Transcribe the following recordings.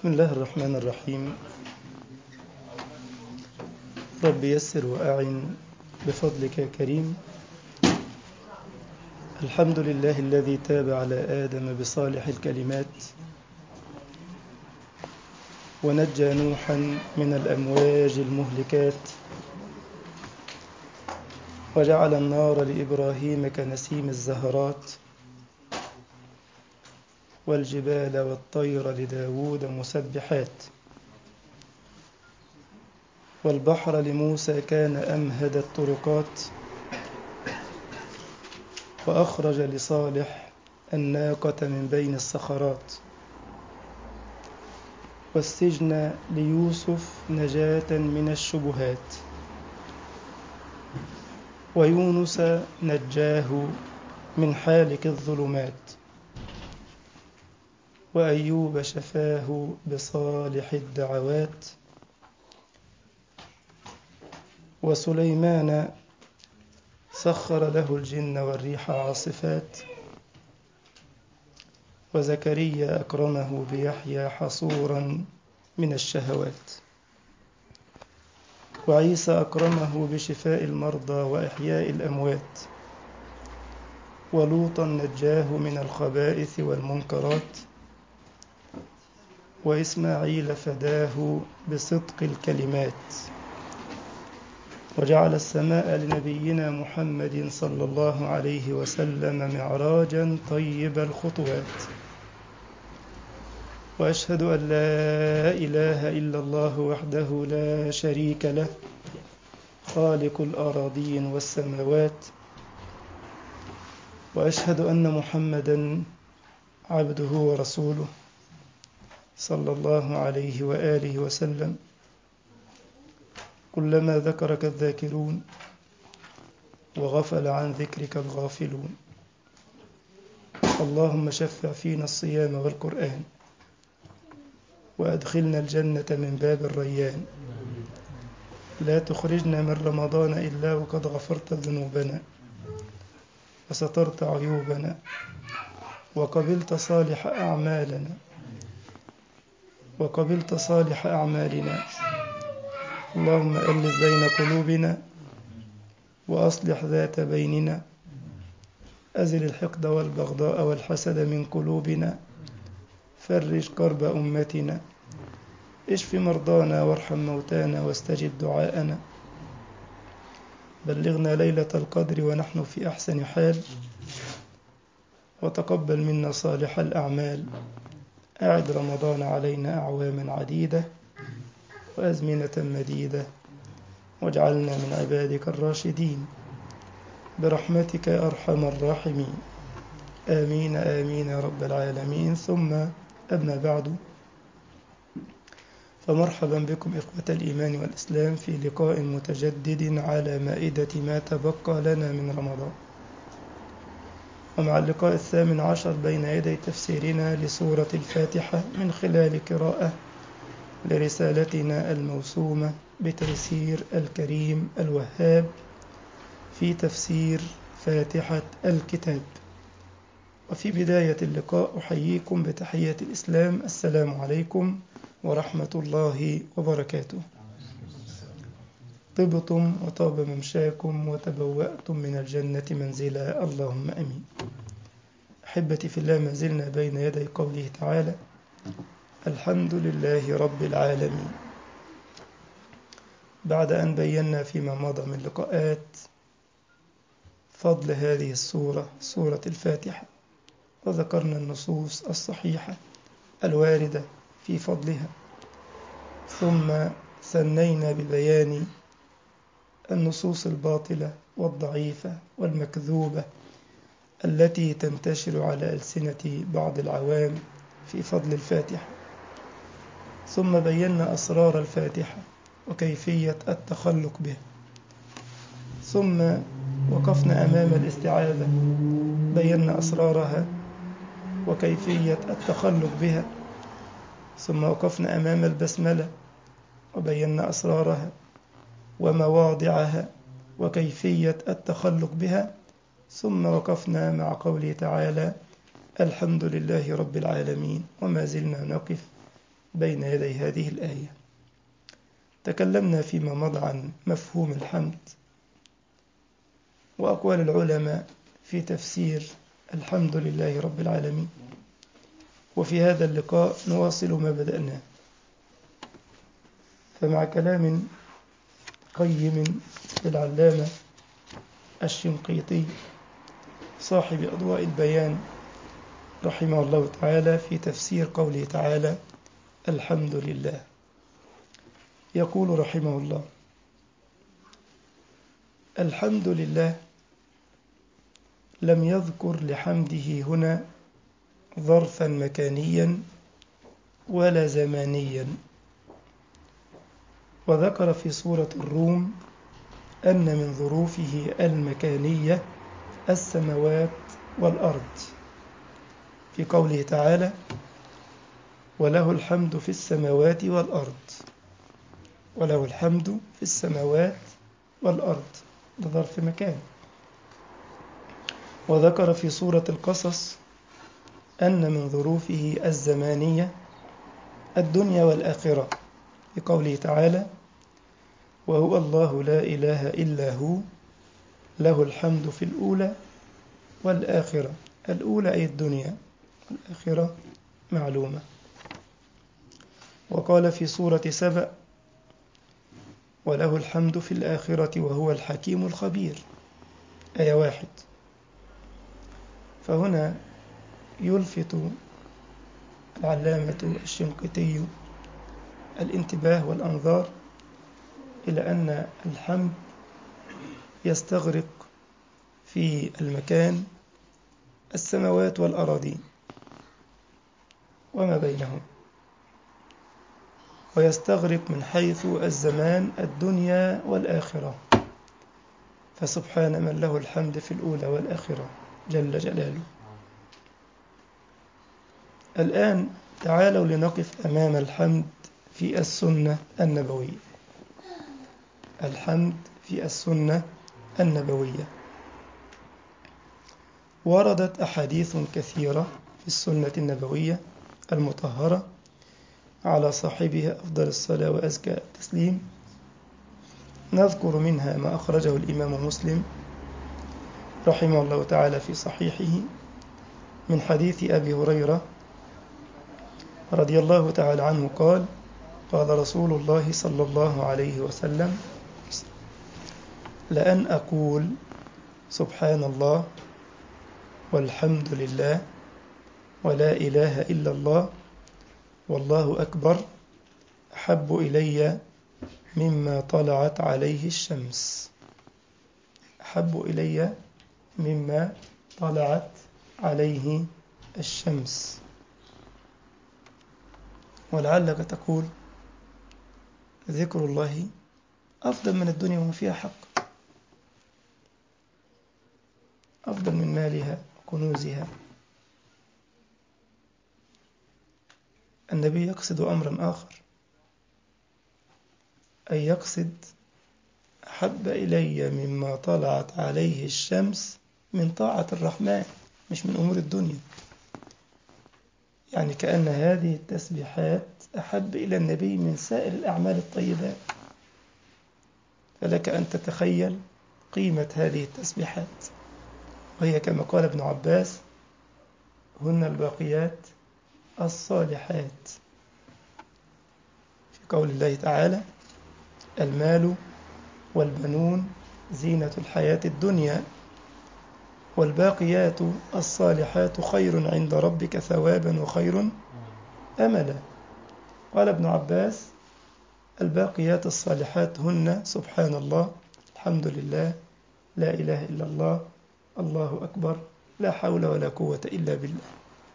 بسم الله الرحمن الرحيم رب يسر وأعن بفضلك يا كريم الحمد لله الذي تاب على آدم بصالح الكلمات ونجى نوحا من الأمواج المهلكات وجعل النار لإبراهيم كنسيم الزهرات والجبال والطير لداود مسبحات والبحر لموسى كان أمهد الطرقات وأخرج لصالح الناقة من بين الصخرات والسجن ليوسف نجاة من الشبهات ويونس نجاه من حالك الظلمات وأيوب شفاه بصالح الدعوات وسليمان سخر له الجن والريح عاصفات وزكريا أكرمه بيحيى حصورا من الشهوات وعيسى أكرمه بشفاء المرضى وإحياء الأموات ولوطا نجاه من الخبائث والمنكرات وإسماعيل فداه بصدق الكلمات وجعل السماء لنبينا محمد صلى الله عليه وسلم معراجا طيب الخطوات وأشهد أن لا إله إلا الله وحده لا شريك له خالق الأراضين والسماوات وأشهد أن محمدا عبده ورسوله صلى الله عليه وآله وسلم كلما ذكرك الذاكرون وغفل عن ذكرك الغافلون اللهم شفع فينا الصيام والقرآن وأدخلنا الجنة من باب الريان لا تخرجنا من رمضان إلا وقد غفرت ذنوبنا وسترت عيوبنا وقبلت صالح أعمالنا وقبلت صالح أعمالنا اللهم ألف بين قلوبنا وأصلح ذات بيننا أزل الحقد والبغضاء والحسد من قلوبنا فرج كرب أمتنا اشف مرضانا وارحم موتانا واستجب دعاءنا بلغنا ليلة القدر ونحن في أحسن حال وتقبل منا صالح الأعمال أعد رمضان علينا أعواما عديدة وأزمنة مديدة واجعلنا من عبادك الراشدين برحمتك يا أرحم الراحمين آمين آمين يا رب العالمين ثم أما بعد فمرحبا بكم إخوة الإيمان والإسلام في لقاء متجدد على مائدة ما تبقى لنا من رمضان ومع اللقاء الثامن عشر بين يدي تفسيرنا لسورة الفاتحة من خلال قراءة لرسالتنا الموسومة بتيسير الكريم الوهاب في تفسير فاتحة الكتاب وفي بداية اللقاء أحييكم بتحية الإسلام السلام عليكم ورحمة الله وبركاته طبتم وطاب ممشاكم وتبوأتم من الجنة منزلا اللهم أمين أحبتي في الله ما زلنا بين يدي قوله تعالى الحمد لله رب العالمين بعد أن بينا فيما مضى من لقاءات فضل هذه السورة سورة الفاتحة وذكرنا النصوص الصحيحة الواردة في فضلها ثم ثنينا ببيان النصوص الباطلة والضعيفة والمكذوبة التي تنتشر على ألسنة بعض العوام في فضل الفاتحة ثم بينا أسرار الفاتحة وكيفية التخلق بها ثم وقفنا أمام الاستعاذة بينا أسرارها وكيفية التخلق بها ثم وقفنا أمام البسملة وبينا أسرارها ومواضعها وكيفية التخلق بها ثم وقفنا مع قوله تعالى الحمد لله رب العالمين وما زلنا نقف بين يدي هذه الآية تكلمنا فيما مضى عن مفهوم الحمد وأقوال العلماء في تفسير الحمد لله رب العالمين وفي هذا اللقاء نواصل ما بدأناه فمع كلام قيم للعلامة الشنقيطي صاحب أضواء البيان رحمه الله تعالى في تفسير قوله تعالى الحمد لله يقول رحمه الله الحمد لله لم يذكر لحمده هنا ظرفا مكانيا ولا زمانيا وذكر في سورة الروم أن من ظروفه المكانية السماوات والأرض في قوله تعالى وله الحمد في السماوات والأرض وله الحمد في السماوات والأرض ده ظرف مكان وذكر في سورة القصص أن من ظروفه الزمانية الدنيا والآخرة في قوله تعالى وهو الله لا إله إلا هو له الحمد في الأولى والآخرة الأولى أي الدنيا والآخرة معلومة وقال في سورة سبأ وله الحمد في الآخرة وهو الحكيم الخبير آية واحد فهنا يلفت العلامة الشنقيطي الانتباه والأنظار إلى أن الحمد يستغرق في المكان السماوات والأراضين وما بينهم ويستغرق من حيث الزمان الدنيا والآخرة فسبحان من له الحمد في الأولى والآخرة جل جلاله الآن تعالوا لنقف أمام الحمد في السنة النبوية الحمد في السنة النبوية وردت أحاديث كثيرة في السنة النبوية المطهرة على صاحبها أفضل الصلاة وأزكى التسليم نذكر منها ما أخرجه الإمام مسلم رحمه الله تعالى في صحيحه من حديث أبي هريرة رضي الله تعالى عنه قال قال رسول الله صلى الله عليه وسلم لأن أقول سبحان الله والحمد لله ولا إله إلا الله والله أكبر أحب إلي مما طلعت عليه الشمس أحب إلي مما طلعت عليه الشمس ولعلك تقول ذكر الله أفضل من الدنيا وما فيها حق أفضل من مالها وكنوزها النبي يقصد أمرا آخر أي يقصد أحب إلي مما طلعت عليه الشمس من طاعة الرحمن مش من أمور الدنيا يعني كأن هذه التسبيحات أحب إلى النبي من سائر الأعمال الطيبات فلك أن تتخيل قيمة هذه التسبيحات وهي كما قال ابن عباس هن الباقيات الصالحات في قول الله تعالى المال والبنون زينة الحياة الدنيا والباقيات الصالحات خير عند ربك ثوابا وخير أملا قال ابن عباس الباقيات الصالحات هن سبحان الله الحمد لله لا إله إلا الله الله أكبر لا حول ولا قوة إلا بالله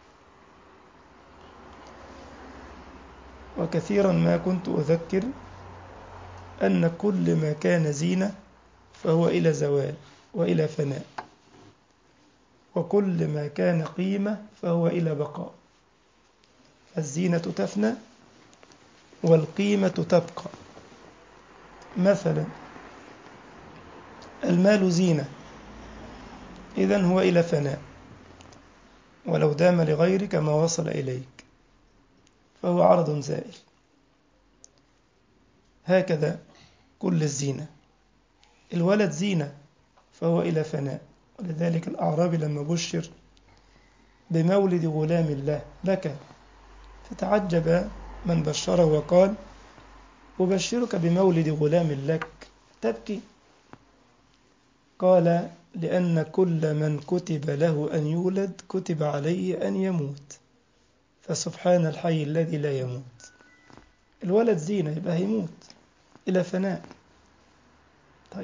وكثيرا ما كنت أذكر أن كل ما كان زينة فهو إلى زوال وإلى فناء وكل ما كان قيمة فهو إلى بقاء الزينة تفنى والقيمة تبقى مثلا المال زينة إذا هو إلى فناء ولو دام لغيرك ما وصل إليك فهو عرض زائل هكذا كل الزينة الولد زينة فهو إلى فناء ولذلك الأعرابي لما بشر بمولد غلام الله بكى فتعجب من بشره وقال أبشرك بمولد غلام لك تبكي قال لأن كل من كتب له أن يولد كتب عليه أن يموت فسبحان الحي الذي لا يموت الولد زينة يبقى هيموت إلى فناء طيب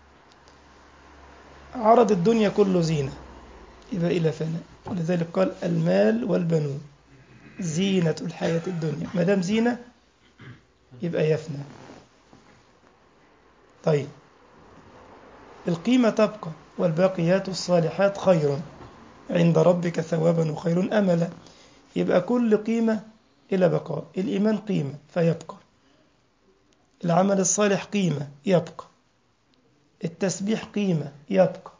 عرض الدنيا كله زينة يبقى إلى فناء ولذلك قال المال والبنون زينة الحياة الدنيا ما دام زينة يبقى يفنى طيب القيمة تبقى والباقيات الصالحات خير عند ربك ثوابا وخير أملا يبقى كل قيمة إلى بقاء الإيمان قيمة فيبقى العمل الصالح قيمة يبقى التسبيح قيمة يبقى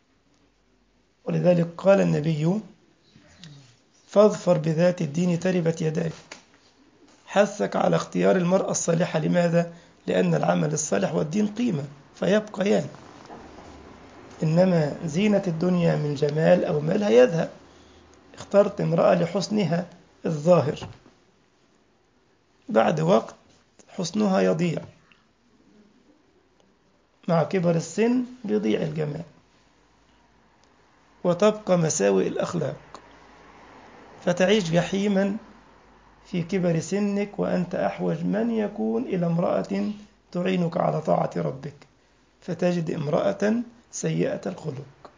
ولذلك قال النبي فاظفر بذات الدين تربت يداك حثك على اختيار المرأة الصالحة لماذا؟ لأن العمل الصالح والدين قيمة فيبقيان يعني. إنما زينة الدنيا من جمال أو مال هيذهب اخترت امرأة لحسنها الظاهر بعد وقت حسنها يضيع مع كبر السن بيضيع الجمال وتبقى مساوئ الأخلاق فتعيش جحيما في كبر سنك وأنت أحوج من يكون إلى امرأة تعينك على طاعة ربك فتجد امرأة سيئة الخلق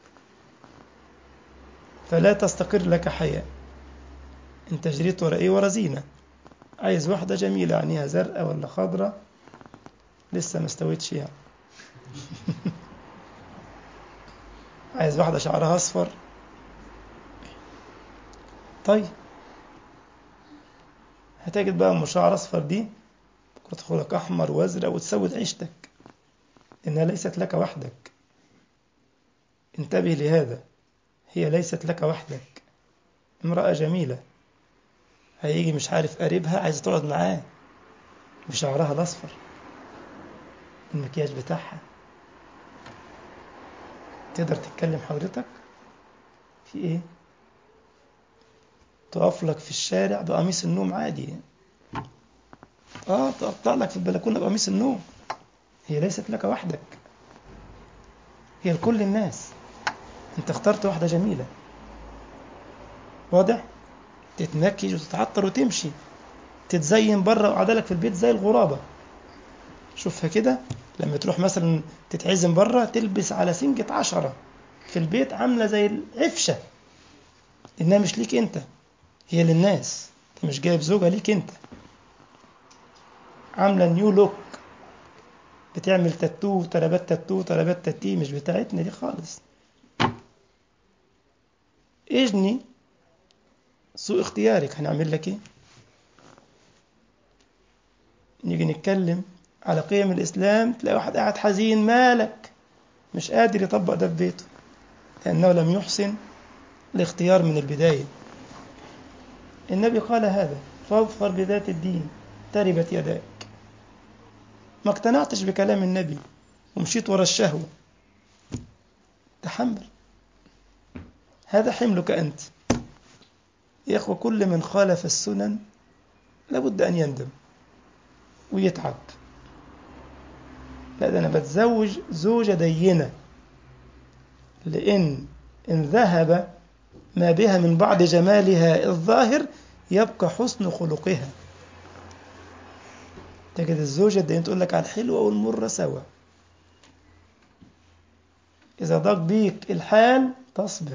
فلا تستقر لك حياة انت جريت ورا ايه ورا زينة عايز واحدة جميلة عينيها زرقاء ولا خضرة لسه ما استويتش يعني عايز واحدة شعرها أصفر طيب هتجد بقى أم شعر أصفر دي بكرة تدخلك أحمر وأزرق وتسود عيشتك إنها ليست لك وحدك انتبه لهذا هي ليست لك وحدك امرأة جميلة هيجي مش عارف قريبها عايز تقعد معاه بشعرها الأصفر المكياج بتاعها تقدر تتكلم حضرتك في ايه تقف لك في الشارع بقميص النوم عادي اه تقطع لك في البلكونه بقميص النوم هي ليست لك وحدك هي لكل الناس انت اخترت واحده جميله واضح تتنكش وتتعطر وتمشي تتزين بره وقعدلك في البيت زي الغرابه شوفها كده لما تروح مثلا تتعزم بره تلبس على سنجة عشرة في البيت عاملة زي العفشة إنها مش ليك أنت هي للناس أنت مش جايب زوجة ليك أنت عاملة نيو لوك بتعمل تاتو ترابات تاتو ترابات تاتي مش بتاعتنا دي خالص اجني سوء اختيارك هنعمل لك ايه نيجي نتكلم على قيم الإسلام تلاقي واحد قاعد حزين مالك مش قادر يطبق ده في بيته لأنه لم يحسن الاختيار من البداية النبي قال هذا فاظفر بذات الدين تربت يداك ما اقتنعتش بكلام النبي ومشيت ورا الشهوة تحمل هذا حملك أنت يا أخوة كل من خالف السنن لابد أن يندم ويتعب لا ده أنا بتزوج زوجة دينة لأن إن ذهب ما بها من بعض جمالها الظاهر يبقى حسن خلقها تجد الزوجة الدينة تقول لك على الحلوة والمرة سوا إذا ضاق بيك الحال تصبر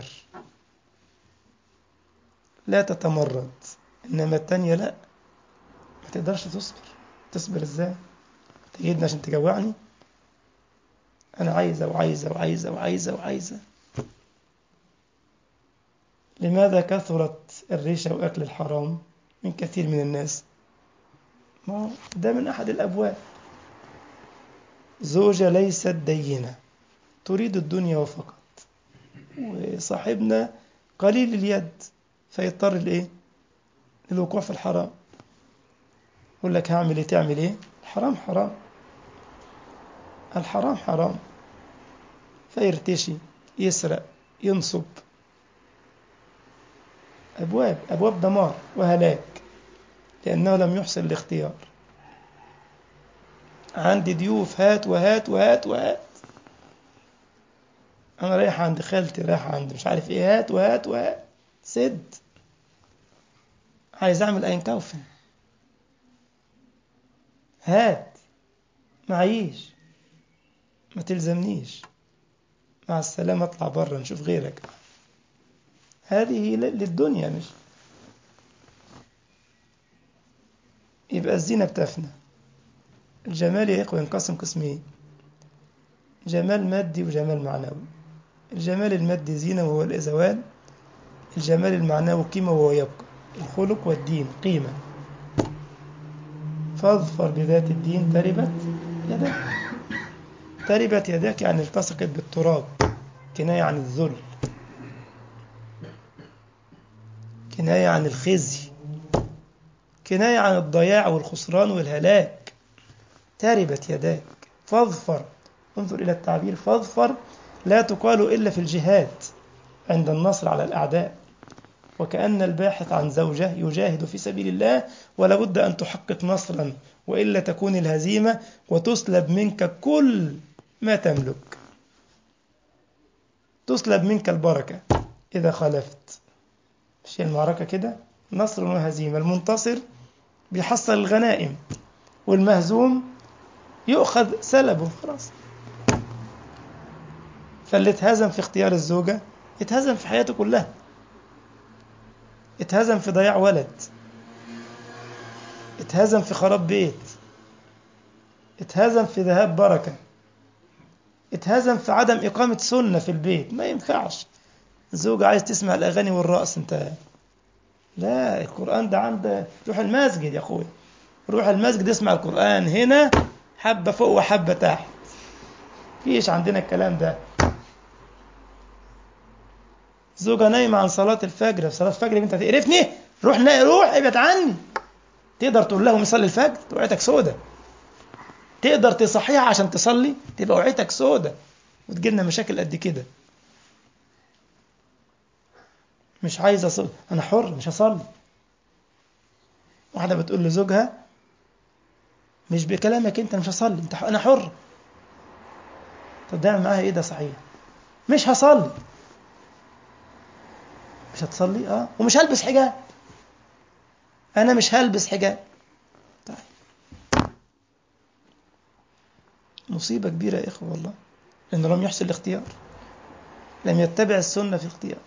لا تتمرد إنما التانية لا ما تقدرش تصبر تصبر إزاي تجدني عشان تجوعني أنا عايزة وعايزة وعايزة وعايزة وعايزة لماذا كثرت الريشة وأكل الحرام من كثير من الناس ما ده من أحد الأبواب زوجة ليست دينة تريد الدنيا وفقط وصاحبنا قليل اليد فيضطر لإيه؟ للوقوع في الحرام يقول لك هعمل ايه تعمل ايه حرام حرام الحرام حرام فيرتشي يسرق ينصب أبواب أبواب دمار وهلاك لأنه لم يحسن الاختيار عندي ضيوف هات وهات وهات وهات أنا رايح عند خالتي رايح عند مش عارف إيه هات وهات وهات سد عايز أعمل أينكاوفن هات معيش ما تلزمنيش مع السلامة اطلع بره نشوف غيرك هذه للدنيا مش يبقى الزينة بتفنى الجمال يا إخوة ينقسم قسمين جمال مادي وجمال معنوي الجمال المادي زينة وهو الزوال الجمال المعنوي قيمة وهو يبقى الخلق والدين قيمة فاظفر بذات الدين تربت يدك تربت يداك يعني التصقت بالتراب كناية عن الذل كناية عن الخزي كناية عن الضياع والخسران والهلاك تربت يداك فاظفر انظر إلى التعبير فاظفر لا تقال إلا في الجهاد عند النصر على الأعداء وكأن الباحث عن زوجة يجاهد في سبيل الله ولا بد أن تحقق نصرا وإلا تكون الهزيمة وتسلب منك كل ما تملك تسلب منك البركة إذا خالفت مش المعركة كده نصر وهزيمة المنتصر بيحصل الغنائم والمهزوم يؤخذ سلبه خلاص فاللي اتهزم في اختيار الزوجة اتهزم في حياته كلها اتهزم في ضياع ولد اتهزم في خراب بيت اتهزم في ذهاب بركة اتهزم في عدم إقامة سنة في البيت ما ينفعش الزوجة عايز تسمع الأغاني والرقص انت لا القرآن ده عند روح المسجد يا أخوي روح المسجد اسمع القرآن هنا حبة فوق وحبة تحت فيش عندنا الكلام ده زوجة نايمة عن صلاة الفجر في صلاة الفجر انت تقرفني روح نا... روح ابعد عني تقدر تقول لهم يصلي الفجر وعيتك سودة تقدر تصحيها عشان تصلي تبقى وعيتك سودة وتجي لنا مشاكل قد كده مش عايز اصلي انا حر مش هصلي واحدة بتقول لزوجها مش بكلامك انت مش هصلي انت انا حر طب ده معاها ايه ده صحيح مش هصلي مش هتصلي اه ومش هلبس حجاب انا مش هلبس حجاب طيب مصيبة كبيرة يا إخوة والله لأنه لم يحسن الاختيار لم يتبع السنة في الاختيار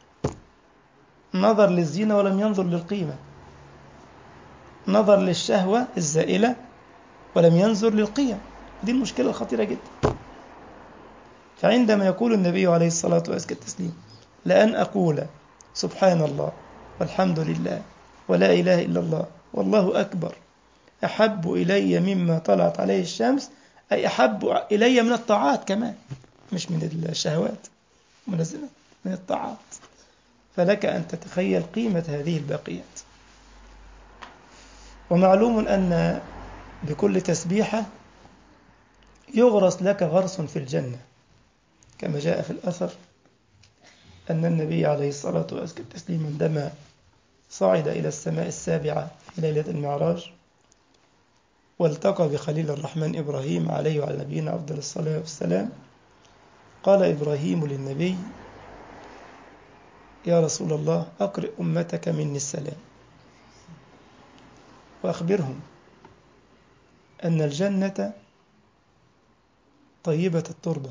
نظر للزينة ولم ينظر للقيمة نظر للشهوة الزائلة ولم ينظر للقيم دي المشكلة الخطيرة جدا فعندما يقول النبي عليه الصلاة والتسليم لأن أقول سبحان الله والحمد لله ولا إله إلا الله والله أكبر أحب إلي مما طلعت عليه الشمس أي أحب إلي من الطاعات كمان مش من الشهوات منزلة من الطاعات فلك أن تتخيل قيمة هذه الباقيات ومعلوم أن بكل تسبيحة يغرس لك غرس في الجنة كما جاء في الأثر أن النبي عليه الصلاة والسلام عندما صعد إلى السماء السابعة في ليلة المعراج والتقى بخليل الرحمن إبراهيم عليه وعلى نبينا أفضل الصلاة والسلام قال إبراهيم للنبي يا رسول الله أقرئ أمتك مني السلام وأخبرهم أن الجنة طيبة التربة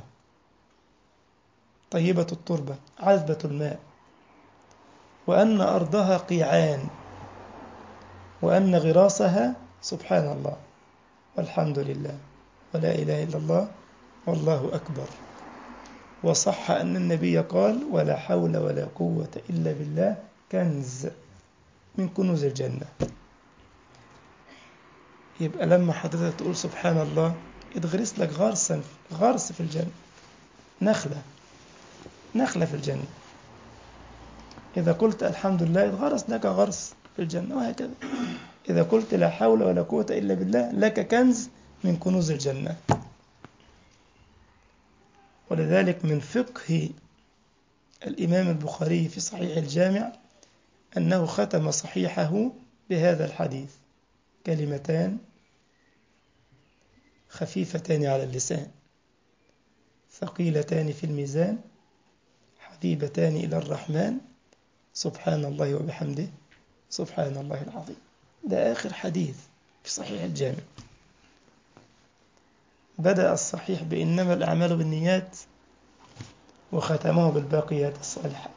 طيبة التربة عذبة الماء وأن أرضها قيعان وأن غراسها سبحان الله والحمد لله ولا إله إلا الله والله أكبر وصح أن النبي قال ولا حول ولا قوة إلا بالله كنز من كنوز الجنة يبقى لما حضرتك تقول سبحان الله يتغرس لك غرسا غرس في الجنة نخلة نخلة في الجنة إذا قلت الحمد لله يتغرس لك غرس في الجنة وهكذا إذا قلت لا حول ولا قوة إلا بالله لك كنز من كنوز الجنة ولذلك من فقه الإمام البخاري في صحيح الجامع أنه ختم صحيحه بهذا الحديث كلمتان خفيفتان على اللسان ثقيلتان في الميزان حبيبتان إلى الرحمن سبحان الله وبحمده سبحان الله العظيم ده آخر حديث في صحيح الجامع بدأ الصحيح بإنما الأعمال بالنيات وختمه بالباقيات الصالحات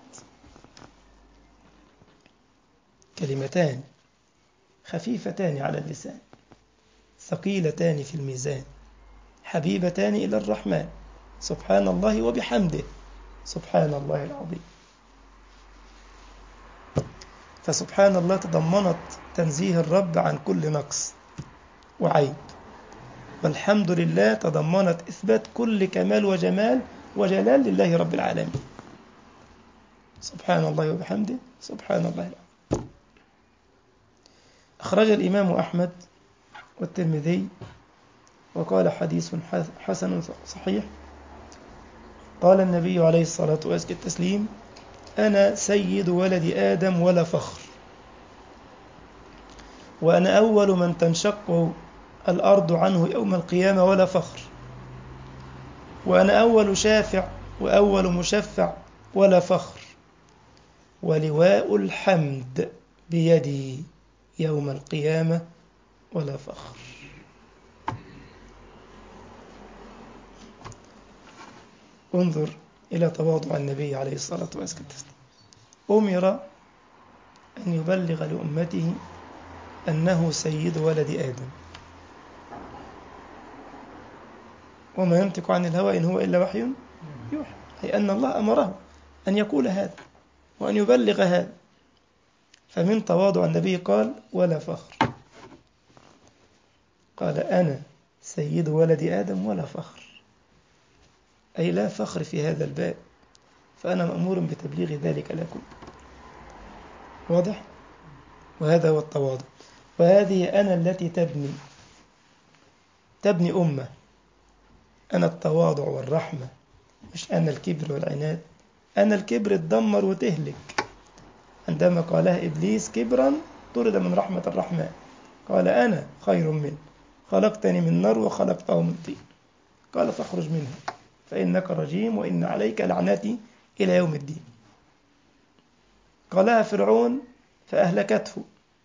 كلمتان خفيفتان على اللسان ثقيلتان في الميزان حبيبتان إلى الرحمن سبحان الله وبحمده سبحان الله العظيم فسبحان الله تضمنت تنزيه الرب عن كل نقص وعيب والحمد لله تضمنت إثبات كل كمال وجمال وجلال لله رب العالمين سبحان الله وبحمده سبحان الله العظيم أخرج الإمام أحمد والترمذي وقال حديث حسن صحيح قال النبي عليه الصلاة والسلام التسليم أنا سيد ولد آدم ولا فخر وأنا أول من تنشق الأرض عنه يوم القيامة ولا فخر وأنا أول شافع وأول مشفع ولا فخر ولواء الحمد بيدي يوم القيامة ولا فخر انظر إلى تواضع النبي عليه الصلاة والسلام أمر أن يبلغ لأمته أنه سيد ولد آدم وما ينطق عن الهوى إن هو إلا وحي يوحى أي أن الله أمره أن يقول هذا وأن يبلغ هذا فمن تواضع النبي قال ولا فخر قال أنا سيد ولد آدم ولا فخر أي لا فخر في هذا الباب فأنا مأمور بتبليغ ذلك لكم واضح؟ وهذا هو التواضع وهذه أنا التي تبني تبني أمة أنا التواضع والرحمة مش أنا الكبر والعناد أنا الكبر تدمر وتهلك عندما قالها إبليس كبرا طرد من رحمة الرحمن قال أنا خير منه خلقتني من نار وخلقته من طين قال فاخرج منها فإنك رجيم وإن عليك لعنتي إلى يوم الدين قالها فرعون فأهلكته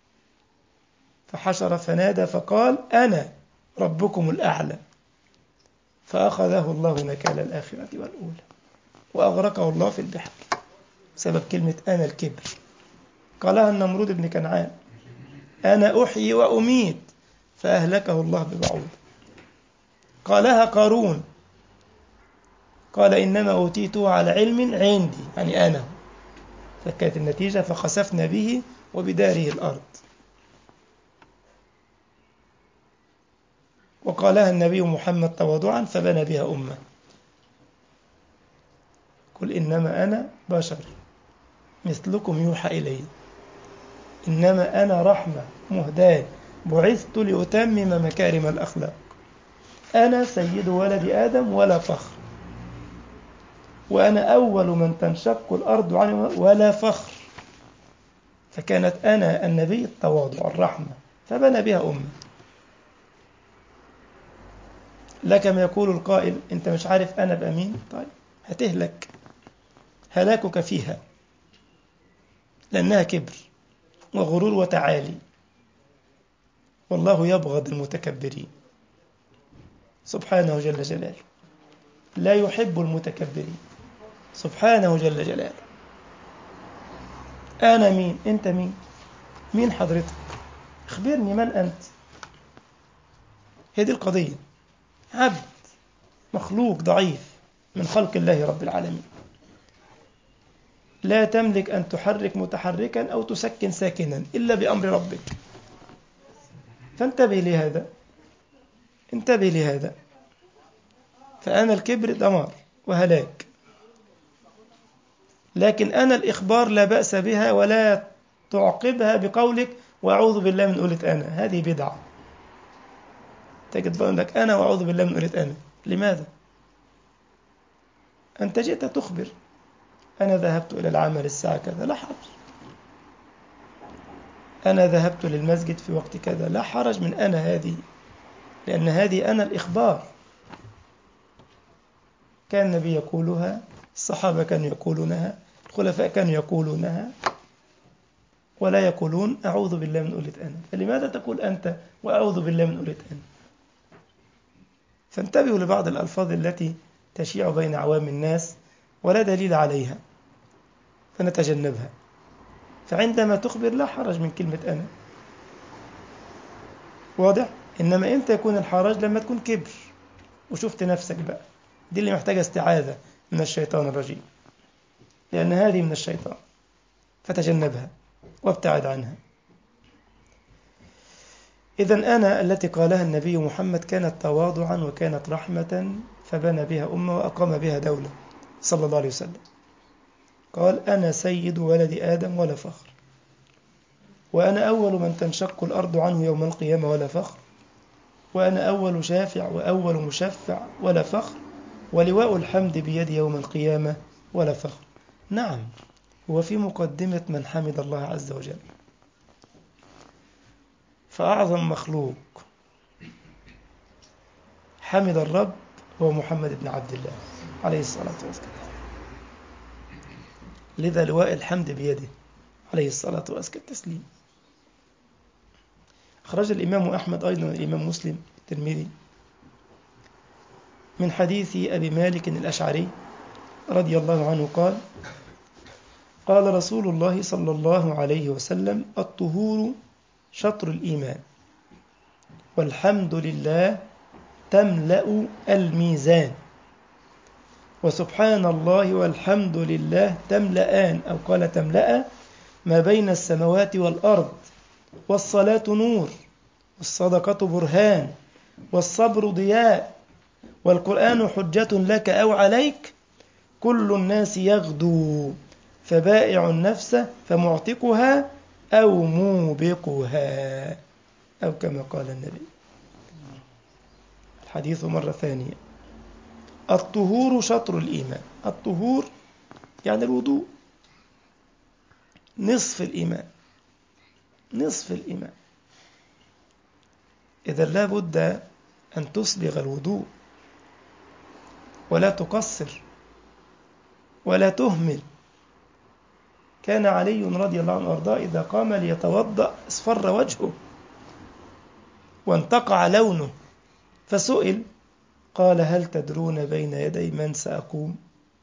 فحشر فنادى فقال أنا ربكم الأعلى فأخذه الله نكال الآخرة والأولى وأغرقه الله في البحر سبب كلمة أنا الكبر قالها النمرود بن كنعان أنا أحيي وأميت فأهلكه الله ببعوض قالها قارون قال إنما أوتيته على علم عندي يعني أنا فكانت النتيجة فخسفنا به وبداره الأرض وقالها النبي محمد تواضعا فبنى بها أمة قل إنما أنا بشر مثلكم يوحى إلي إنما أنا رحمة مهداة بعثت لأتمم مكارم الأخلاق أنا سيد ولد آدم ولا فخر وأنا أول من تنشق الأرض عنه ولا فخر فكانت أنا النبي التواضع الرحمة فبنى بها أمة لا كما يقول القائل أنت مش عارف أنا بأمين طيب هتهلك هلاكك فيها لأنها كبر وغرور وتعالي والله يبغض المتكبرين سبحانه جل جلاله لا يحب المتكبرين سبحانه جل جلاله أنا مين أنت مين مين حضرتك اخبرني من أنت هي دي القضية عبد مخلوق ضعيف من خلق الله رب العالمين لا تملك أن تحرك متحركا أو تسكن ساكنا إلا بأمر ربك فانتبه لهذا انتبه لهذا فأنا الكبر دمار وهلاك لكن أنا الإخبار لا بأس بها ولا تعقبها بقولك وأعوذ بالله من قولة أنا هذه بدعة تجد بقول لك أنا وأعوذ بالله من قولة أنا لماذا؟ أنت جئت تخبر أنا ذهبت إلى العمل الساعة كذا لا حرج أنا ذهبت للمسجد في وقت كذا لا حرج من أنا هذه لأن هذه أنا الإخبار كان النبي يقولها الصحابة كانوا يقولونها الخلفاء كانوا يقولونها ولا يقولون أعوذ بالله من قولة أنا فلماذا تقول أنت وأعوذ بالله من قولة أنا فانتبهوا لبعض الألفاظ التي تشيع بين عوام الناس ولا دليل عليها فنتجنبها فعندما تخبر لا حرج من كلمة أنا واضح؟ إنما إمتى يكون الحرج لما تكون كبر وشفت نفسك بقى دي اللي محتاجة استعاذة من الشيطان الرجيم لأن هذه من الشيطان فتجنبها وابتعد عنها إذا أنا التي قالها النبي محمد كانت تواضعا وكانت رحمة فبنى بها أمة وأقام بها دولة صلى الله عليه وسلم قال أنا سيد ولد آدم ولا فخر وأنا أول من تنشق الأرض عنه يوم القيامة ولا فخر وأنا أول شافع وأول مشفع ولا فخر ولواء الحمد بيدي يوم القيامة ولا فخر نعم هو في مقدمة من حمد الله عز وجل فأعظم مخلوق حمد الرب هو محمد بن عبد الله عليه الصلاة والسلام لذا لواء الحمد بيده عليه الصلاة وأزكى التسليم أخرج الإمام أحمد أيضا الإمام مسلم الترمذي من حديث أبي مالك الأشعري رضي الله عنه قال قال رسول الله صلى الله عليه وسلم الطهور شطر الإيمان والحمد لله تملأ الميزان وسبحان الله والحمد لله تملأان أو قال تملأ ما بين السماوات والأرض والصلاة نور والصدقة برهان والصبر ضياء والقرآن حجة لك أو عليك كل الناس يغدو فبائع النفس فمعتقها أو موبقها أو كما قال النبي الحديث مرة ثانية الطهور شطر الإيمان الطهور يعني الوضوء نصف الإيمان نصف الإيمان إذا لا بد أن تصبغ الوضوء ولا تقصر ولا تهمل كان علي رضي الله عنه وارضاه إذا قام ليتوضأ اصفر وجهه وانتقع لونه فسئل قال هل تدرون بين يدي من سأقوم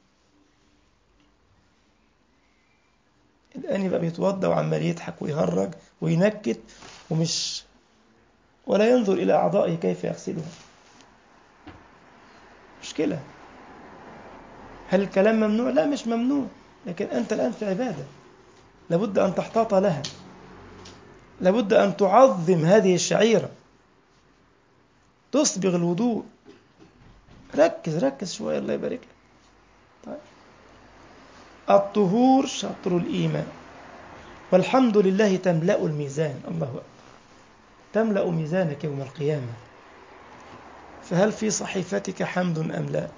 الآن يبقى بيتوضأ وعمال يضحك ويهرج وينكت ومش ولا ينظر إلى أعضائه كيف يغسلها مشكلة هل الكلام ممنوع؟ لا مش ممنوع لكن أنت الآن في عبادة لابد أن تحتاط لها لابد أن تعظم هذه الشعيرة تصبغ الوضوء ركز ركز شوية الله يبارك لك طيب الطهور شطر الإيمان والحمد لله تملأ الميزان الله أكبر تملأ ميزانك يوم القيامة فهل في صحيفتك حمد أم لا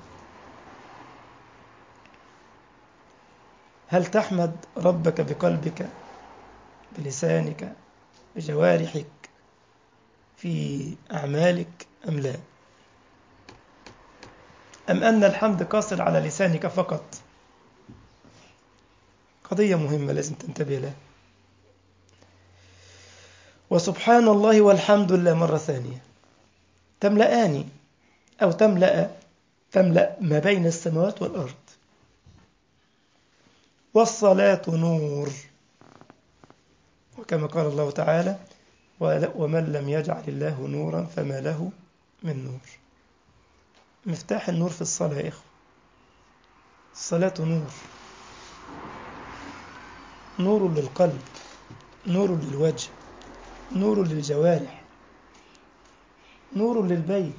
هل تحمد ربك بقلبك بلسانك بجوارحك في أعمالك أم لا أم أن الحمد قاصر على لسانك فقط قضية مهمة لازم تنتبه لها وسبحان الله والحمد لله مرة ثانية تملأان أو تملأ تملأ ما بين السماوات والأرض والصلاة نور وكما قال الله تعالى ومن لم يجعل الله نورا فما له من نور مفتاح النور في الصلاة يا إخوة الصلاة نور نور للقلب نور للوجه نور للجوارح نور للبيت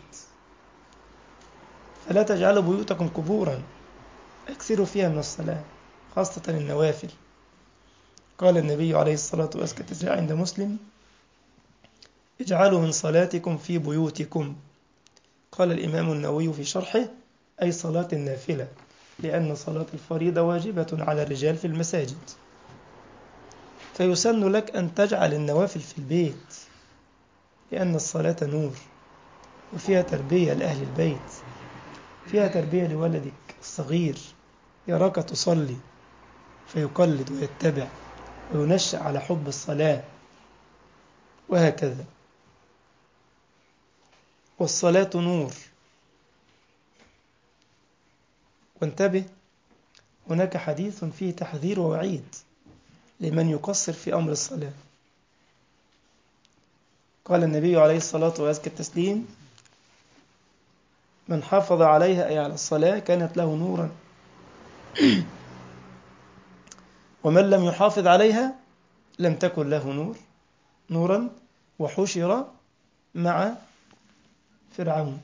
فلا تجعلوا بيوتكم قبورا اكثروا فيها من الصلاة خاصة النوافل قال النبي عليه الصلاة والسلام عند مسلم اجعلوا من صلاتكم في بيوتكم قال الإمام النووي في شرحه أي صلاة النافلة لأن صلاة الفريضة واجبة على الرجال في المساجد فيسن لك أن تجعل النوافل في البيت لأن الصلاة نور وفيها تربية لأهل البيت فيها تربية لولدك الصغير يراك تصلي فيقلد ويتبع وينشأ على حب الصلاة وهكذا والصلاة نور وانتبه هناك حديث فيه تحذير ووعيد لمن يقصر في أمر الصلاة قال النبي عليه الصلاة وأزكى التسليم من حافظ عليها أي على الصلاة كانت له نورا ومن لم يحافظ عليها لم تكن له نور نورا وحشر مع فرعون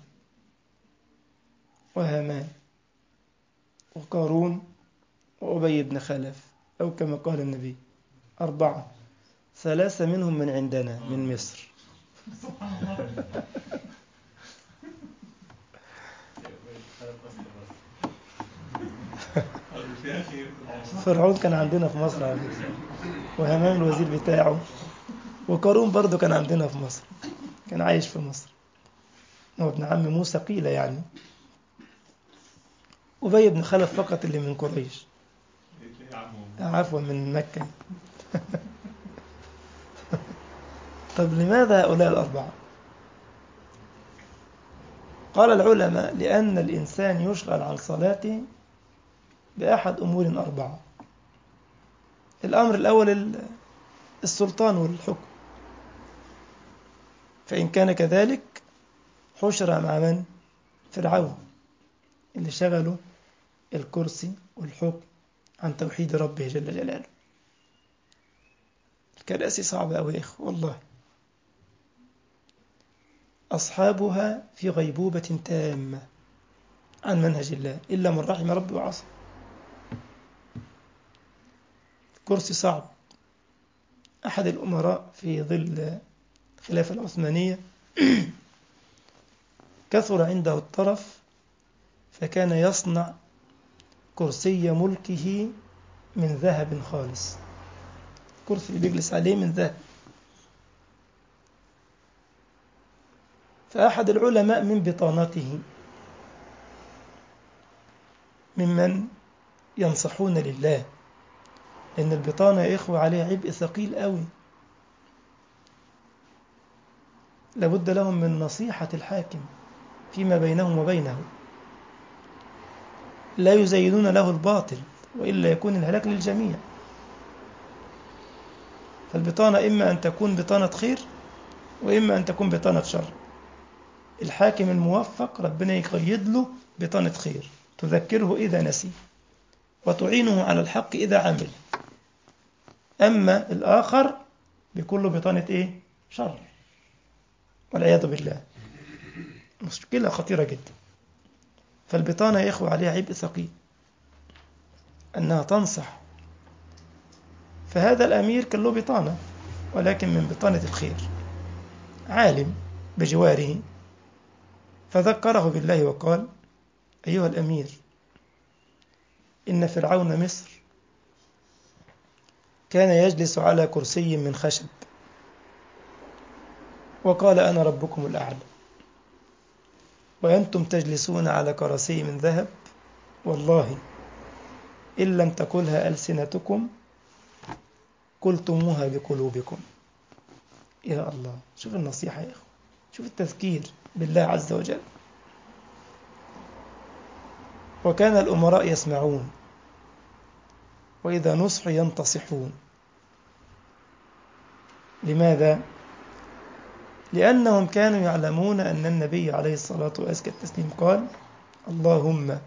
وهامان وقارون وأبي بن خلف أو كما قال النبي أربعة ثلاثة منهم من عندنا من مصر فرعون كان عندنا في مصر على فكرة وهامان الوزير بتاعه وقارون برضه كان عندنا في مصر كان عايش في مصر هو ابن عم موسى قيل يعني أبي بن خلف فقط اللي من قريش عفوا من مكة طب لماذا هؤلاء الأربعة قال العلماء لأن الإنسان يشغل عن صلاته بأحد أمور أربعة الأمر الأول السلطان والحكم فإن كان كذلك حشر مع من؟ فرعون اللي شغلوا الكرسي والحكم عن توحيد ربه جل جلاله الكراسي صعبة أوي يا إخوة والله أصحابها في غيبوبة تامة عن منهج الله إلا من رحم ربي وعصى كرسي صعب أحد الأمراء في ظل الخلافة العثمانية كثر عنده الطرف فكان يصنع كرسي ملكه من ذهب خالص الكرسي اللي بيجلس عليه من ذهب فأحد العلماء من بطانته ممن ينصحون لله لأن البطانة يا إخوة عليها عبء ثقيل قوي لابد لهم من نصيحة الحاكم فيما بينهم وبينه لا يزينون له الباطل وإلا يكون الهلاك للجميع فالبطانة إما أن تكون بطانة خير وإما أن تكون بطانة شر الحاكم الموفق ربنا يقيد له بطانة خير تذكره إذا نسي وتعينه على الحق إذا عمل أما الآخر بيكون له بطانة إيه؟ شر والعياذ بالله مشكلة خطيرة جدا فالبطانة يا إخوة عليها عبء ثقيل أنها تنصح فهذا الأمير كان له بطانة ولكن من بطانة الخير عالم بجواره فذكره بالله وقال أيها الأمير إن فرعون مصر كان يجلس على كرسي من خشب وقال أنا ربكم الأعلى وأنتم تجلسون على كراسي من ذهب والله إن لم تقلها ألسنتكم قلتموها بقلوبكم يا الله شوف النصيحة يا أخو شوف التذكير بالله عز وجل وكان الأمراء يسمعون وإذا نصحوا ينتصحون لماذا؟ لأنهم كانوا يعلمون أن النبي عليه الصلاة والسلام قال اللهم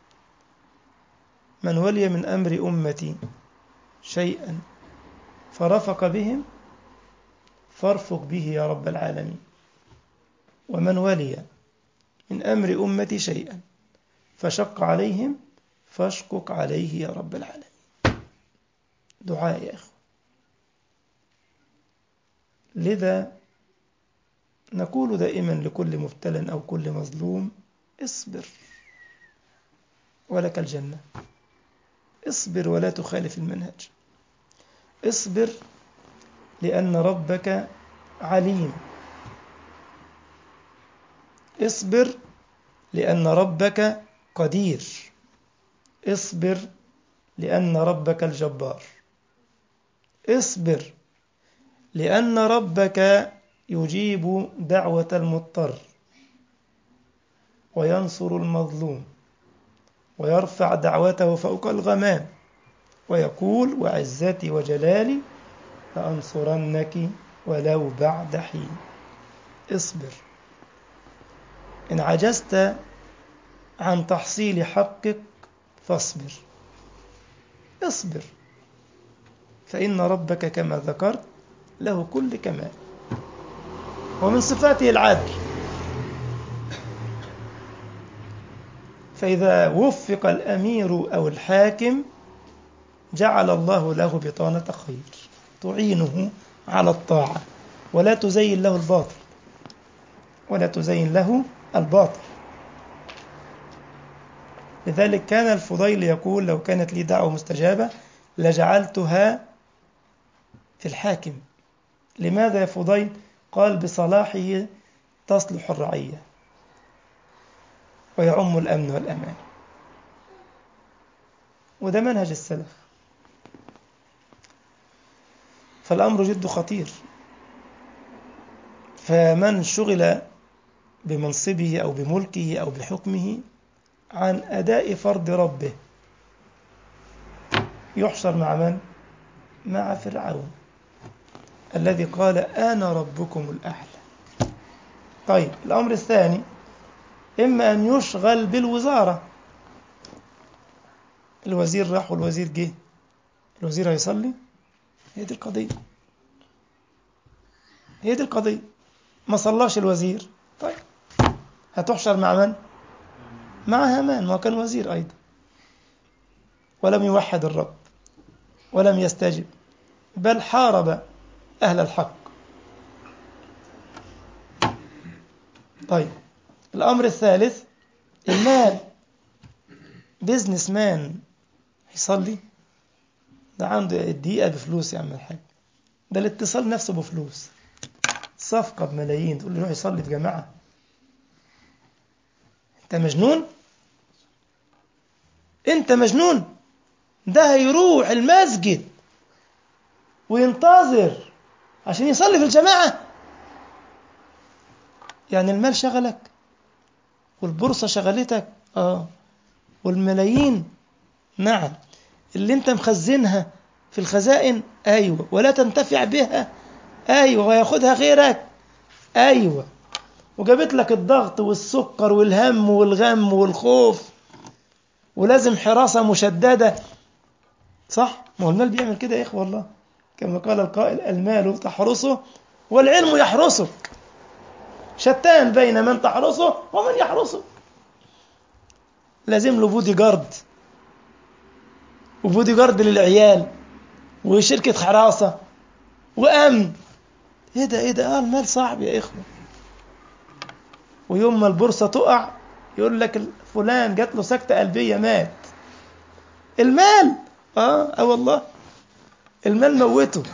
من ولي من أمر أمتي شيئا فرفق بهم فارفق به يا رب العالمين ومن ولي من أمر أمتي شيئا فشق عليهم فاشقق عليه يا رب العالمين دعاء يا إخوة لذا نقول دائما لكل مبتلى أو كل مظلوم اصبر ولك الجنة اصبر ولا تخالف المنهج اصبر لأن ربك عليم اصبر لأن ربك قدير اصبر لأن ربك الجبار اصبر لأن ربك يجيب دعوة المضطر وينصر المظلوم ويرفع دعوته فوق الغمام ويقول وعزتي وجلالي لأنصرنك ولو بعد حين اصبر إن عجزت عن تحصيل حقك فاصبر اصبر فإن ربك كما ذكرت له كل كمال ومن صفاته العدل فإذا وفق الأمير أو الحاكم جعل الله له بطانة خير تعينه على الطاعة ولا تزين له الباطل ولا تزين له الباطل لذلك كان الفضيل يقول لو كانت لي دعوة مستجابة لجعلتها في الحاكم لماذا يا فضيل قال بصلاحه تصلح الرعية ويعم الأمن والأمان وده منهج السلف فالأمر جد خطير فمن شغل بمنصبه أو بملكه أو بحكمه عن أداء فرض ربه يحشر مع من؟ مع فرعون الذي قال أنا ربكم الأعلى طيب الأمر الثاني إما أن يشغل بالوزارة الوزير راح والوزير جه الوزير هيصلي هي دي القضية هي دي القضية ما صلاش الوزير طيب هتحشر مع من؟ مع هامان ما كان وزير أيضا ولم يوحد الرب ولم يستجب بل حارب أهل الحق طيب الأمر الثالث المال بيزنس مان يصلي ده عنده الدقيقة بفلوس يا عم الحاج ده الاتصال نفسه بفلوس صفقة بملايين تقول له روح يصلي في جماعة انت مجنون انت مجنون ده هيروح المسجد وينتظر عشان يصلي في الجماعة يعني المال شغلك والبورصة شغلتك اه والملايين نعم اللي انت مخزنها في الخزائن ايوه ولا تنتفع بها ايوه وياخدها غيرك ايوه وجابت لك الضغط والسكر والهم والغم والخوف ولازم حراسة مشددة صح ما هو المال بيعمل كده يا إخوة والله كما قال القائل المال تحرسه والعلم يحرسك شتان بين من تحرسه ومن يحرسه لازم له بودي جارد وبودي جارد للعيال وشركة حراسة وأمن ايه ده ايه ده اه المال صعب يا إخوة ويوم ما البورصة تقع يقول لك فلان جات له سكتة قلبية مات المال اه اه والله المال موته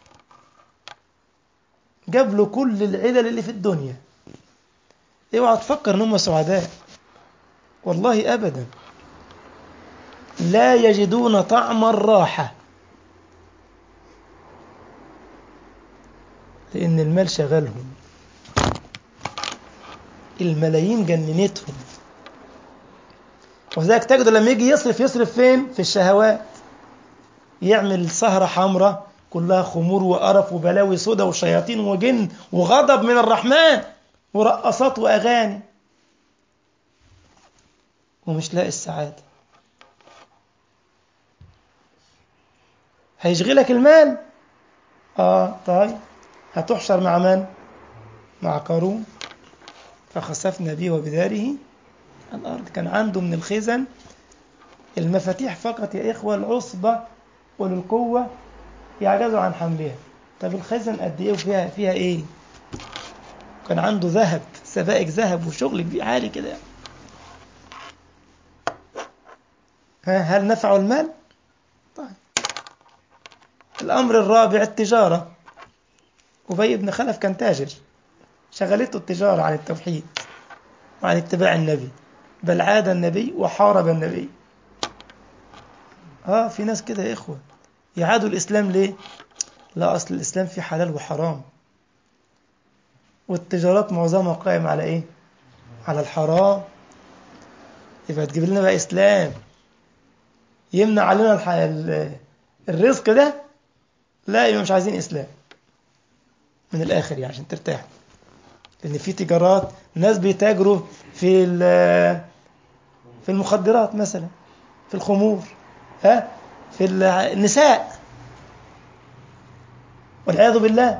جاب له كل العلل اللي في الدنيا اوعى تفكر ان هم سعداء والله ابدا لا يجدون طعم الراحه لان المال شغلهم الملايين جننتهم وذلك تجد لما يجي يصرف يصرف فين في الشهوات يعمل سهرة حمراء كلها خمور وقرف وبلاوي سودا وشياطين وجن وغضب من الرحمن ورقصات وأغاني ومش لاقي السعادة هيشغلك المال اه طيب هتحشر مع من مع قارون فخسفنا به وبداره الأرض كان عنده من الخزن المفاتيح فقط يا إخوة العصبة وللقوة يعجزوا عن حملها طب الخزن قد إيه وفيها فيها إيه كان عنده ذهب سبائك ذهب وشغل كبير عالي كده يعني. ها هل نفعه المال؟ طيب الأمر الرابع التجارة أبي بن خلف كان تاجر شغلته التجارة عن التوحيد وعن اتباع النبي بل عاد النبي وحارب النبي اه في ناس كده يا إخوة يعادوا الإسلام ليه؟ لا أصل الإسلام فيه حلال وحرام والتجارات معظمها قائم على إيه؟ على الحرام يبقى تجيب لنا بقى إسلام يمنع علينا الح... ال- الرزق ده لا يبقى مش عايزين إسلام من الآخر يعني عشان ترتاحوا لأن في تجارات ناس بيتاجروا في ال- في المخدرات مثلا في الخمور ها في ال- النساء والعياذ بالله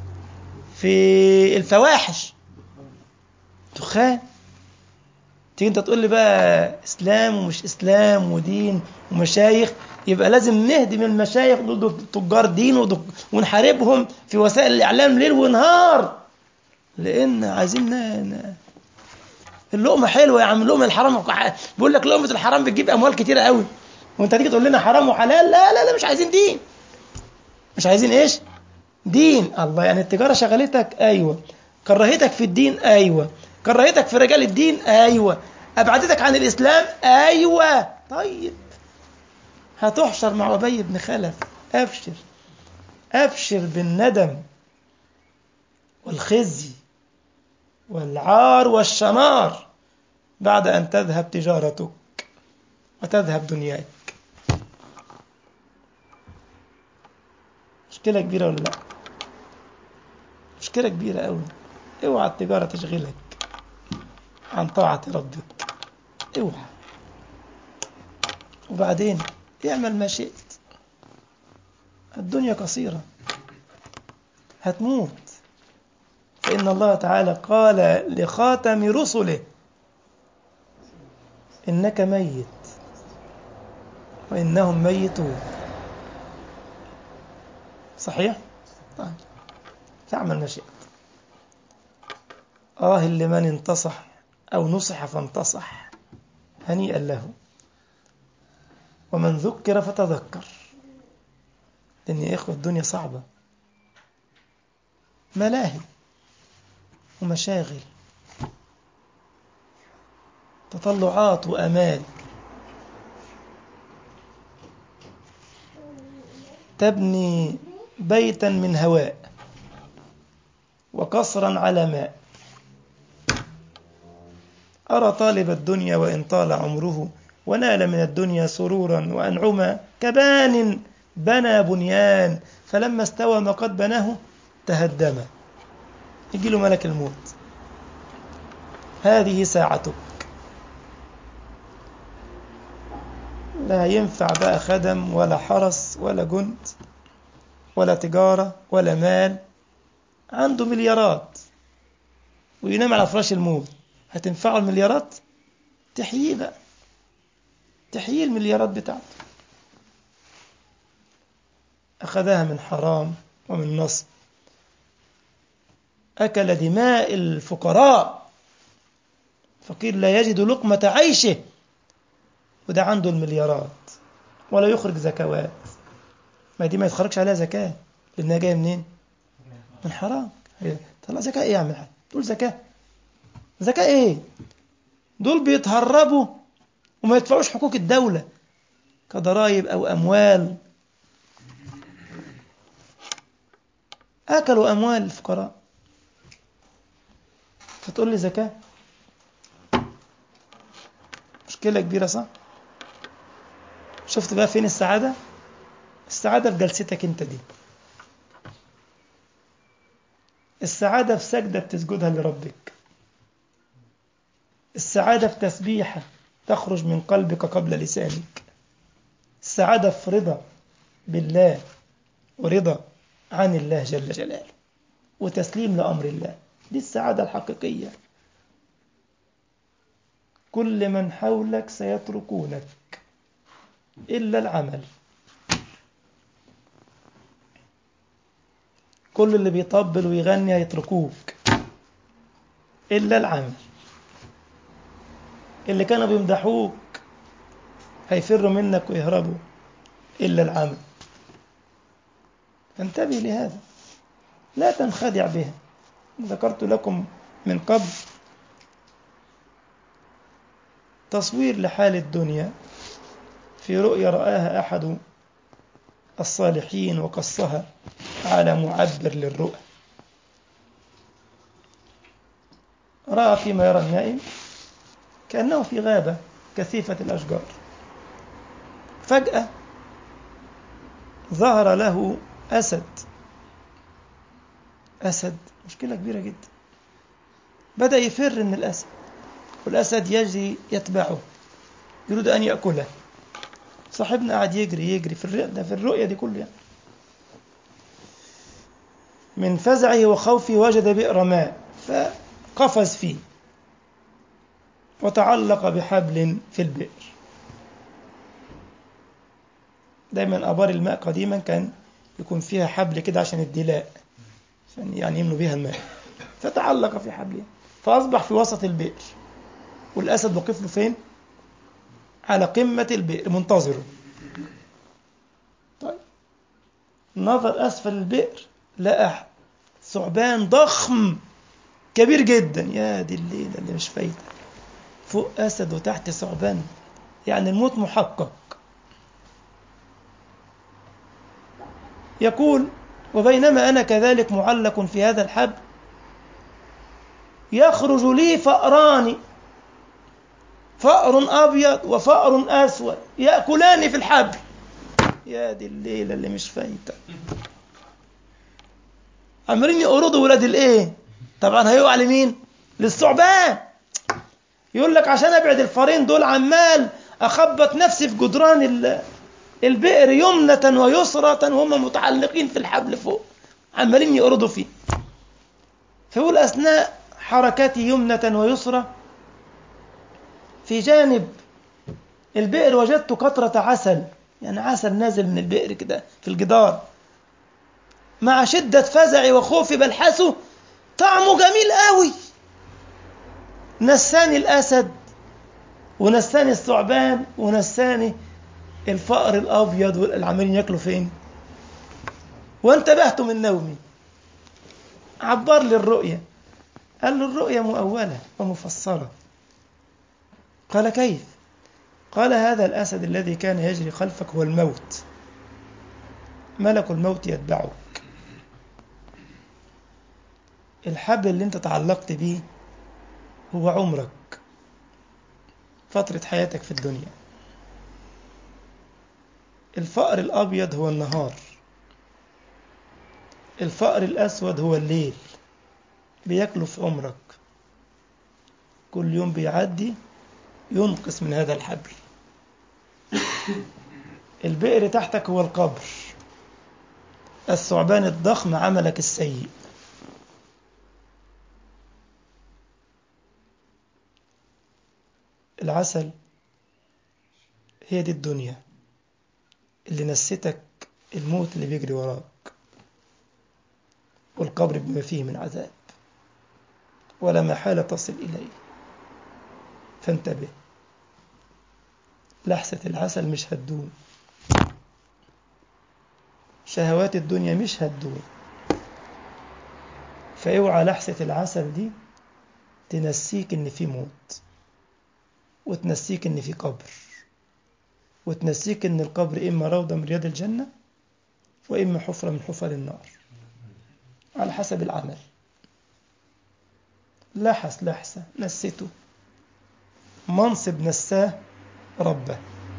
في الفواحش دخان تيجي انت تقول لي بقى اسلام ومش اسلام ودين ومشايخ يبقى لازم نهدم المشايخ دول دول تجار دين ودك- ونحاربهم في وسائل الاعلام ليل ونهار لان عايزين ن- ن- اللقمه حلوه يا عم لقمه الحرام بيقول لك لقمه الحرام بتجيب اموال كتيره قوي وانت تيجي تقول لنا حرام وحلال لا لا لا مش عايزين دين مش عايزين ايش دين الله يعني التجاره شغلتك ايوه كرهتك في الدين ايوه كرهتك في رجال الدين ايوه ابعدتك عن الاسلام ايوه طيب هتحشر مع ابي بن خلف ابشر ابشر بالندم والخزي والعار والشنار بعد ان تذهب تجارتك وتذهب دنياك مشكلة كبيرة ولا لا مشكلة كبيرة قوي اوعى التجارة تشغلك عن طاعة ربك اوعى وبعدين اعمل ما شئت الدنيا قصيرة هتموت فإن الله تعالى قال لخاتم رسله إنك ميت وإنهم ميتون صحيح؟ طيب فاعمل ما شئت آه لمن انتصح أو نصح فانتصح هنيئا له ومن ذكر فتذكر لأن يا إخوة الدنيا صعبة ملاهي ومشاغل تطلعات وأمال تبني بيتا من هواء وقصرا على ماء أرى طالب الدنيا وإن طال عمره ونال من الدنيا سرورا وأنعما كبان بنى بنيان فلما استوى ما قد بناه تهدم يجي له ملك الموت هذه ساعتك لا ينفع بقى خدم ولا حرس ولا جند ولا تجارة ولا مال عنده مليارات وينام على فراش الموت هتنفعه المليارات تحييه بقى تحييه المليارات بتاعته أخذها من حرام ومن نصب أكل دماء الفقراء فقير لا يجد لقمة عيشه وده عنده المليارات ولا يخرج زكوات ما دي ما يتخرجش عليها زكاة لأنها جاية منين؟ من حرام طلع زكاة إيه يا عم الحاج؟ تقول زكاة زكاة إيه؟ دول بيتهربوا وما يدفعوش حقوق الدولة كضرائب أو أموال أكلوا أموال الفقراء فتقول لي زكاة مشكلة كبيرة صح؟ شفت بقى فين السعادة؟ السعادة في جلستك انت دي السعادة في سجدة بتسجدها لربك السعادة في تسبيحة تخرج من قلبك قبل لسانك السعادة في رضا بالله ورضا عن الله جل جلاله وتسليم لأمر الله دي السعادة الحقيقية كل من حولك سيتركونك إلا العمل كل اللي بيطبل ويغني هيتركوك إلا العمل اللي كانوا بيمدحوك هيفروا منك ويهربوا إلا العمل فانتبه لهذا لا تنخدع بها ذكرت لكم من قبل تصوير لحال الدنيا في رؤيا رآها أحد الصالحين وقصها على معبر للرؤى رأى فيما يرى النائم كأنه في غابة كثيفة الأشجار فجأة ظهر له أسد أسد مشكلة كبيرة جدا بدأ يفر من الأسد والأسد يجري يتبعه يريد أن يأكله صاحبنا قاعد يجري يجري في الرؤية ده في الرؤية دي كلها من فزعه وخوفه وجد بئر ماء فقفز فيه وتعلق بحبل في البئر دايما ابار الماء قديما كان يكون فيها حبل كده عشان الدلاء عشان يعني يملوا بيها الماء فتعلق في حبله فاصبح في وسط البئر والاسد واقف له فين على قمه البئر منتظره طيب نظر اسفل البئر لقى ثعبان ضخم كبير جدا يا دي الليله اللي مش فايته فوق اسد وتحت ثعبان يعني الموت محقق يقول وبينما أنا كذلك معلق في هذا الحبل يخرج لي فأران فأر أبيض وفأر أسود يأكلان في الحبل يا دي الليلة اللي مش فايتة عمالين يقرضوا ولاد الايه طبعا هيقع لمين للثعبان يقول لك عشان ابعد الفارين دول عمال اخبط نفسي في جدران البئر يمنة ويسرة وهم متعلقين في الحبل فوق عمالين يقرضوا فيه فيقول أثناء حركتي يمنة ويسرة في جانب البئر وجدت قطرة عسل يعني عسل نازل من البئر كده في الجدار مع شدة فزعي وخوفي بلحسه طعمه جميل قوي نساني الأسد ونساني الثعبان ونساني الفأر الأبيض والعمالين ياكلوا فين وانتبهت من نومي عبر لي الرؤية قال له الرؤية مؤولة ومفصلة قال كيف قال هذا الأسد الذي كان يجري خلفك هو الموت ملك الموت يتبعك الحبل اللي انت تعلقت بيه هو عمرك فترة حياتك في الدنيا الفأر الأبيض هو النهار الفأر الأسود هو الليل بياكلوا في عمرك كل يوم بيعدي ينقص من هذا الحبل البئر تحتك هو القبر الثعبان الضخم عملك السيء العسل هي دي الدنيا اللي نستك الموت اللي بيجري وراك والقبر بما فيه من عذاب ولا محالة تصل إليه فانتبه لحسة العسل مش هتدوم شهوات الدنيا مش هتدوم فاوعى لحسة العسل دي تنسيك ان في موت وتنسيك ان في قبر وتنسيك ان القبر اما روضة من رياض الجنة واما حفرة من حفر النار على حسب العمل لحس لحسة نسيته منصب نساه ربه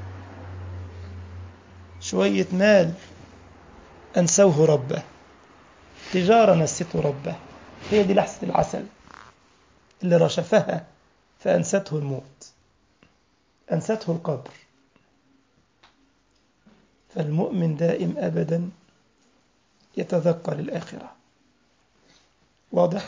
شوية مال أنسوه ربه تجارة نسيته ربه هي دي لحسة العسل اللي رشفها فأنسته الموت أنسته القبر فالمؤمن دائم أبدا يتذكر الآخرة واضح؟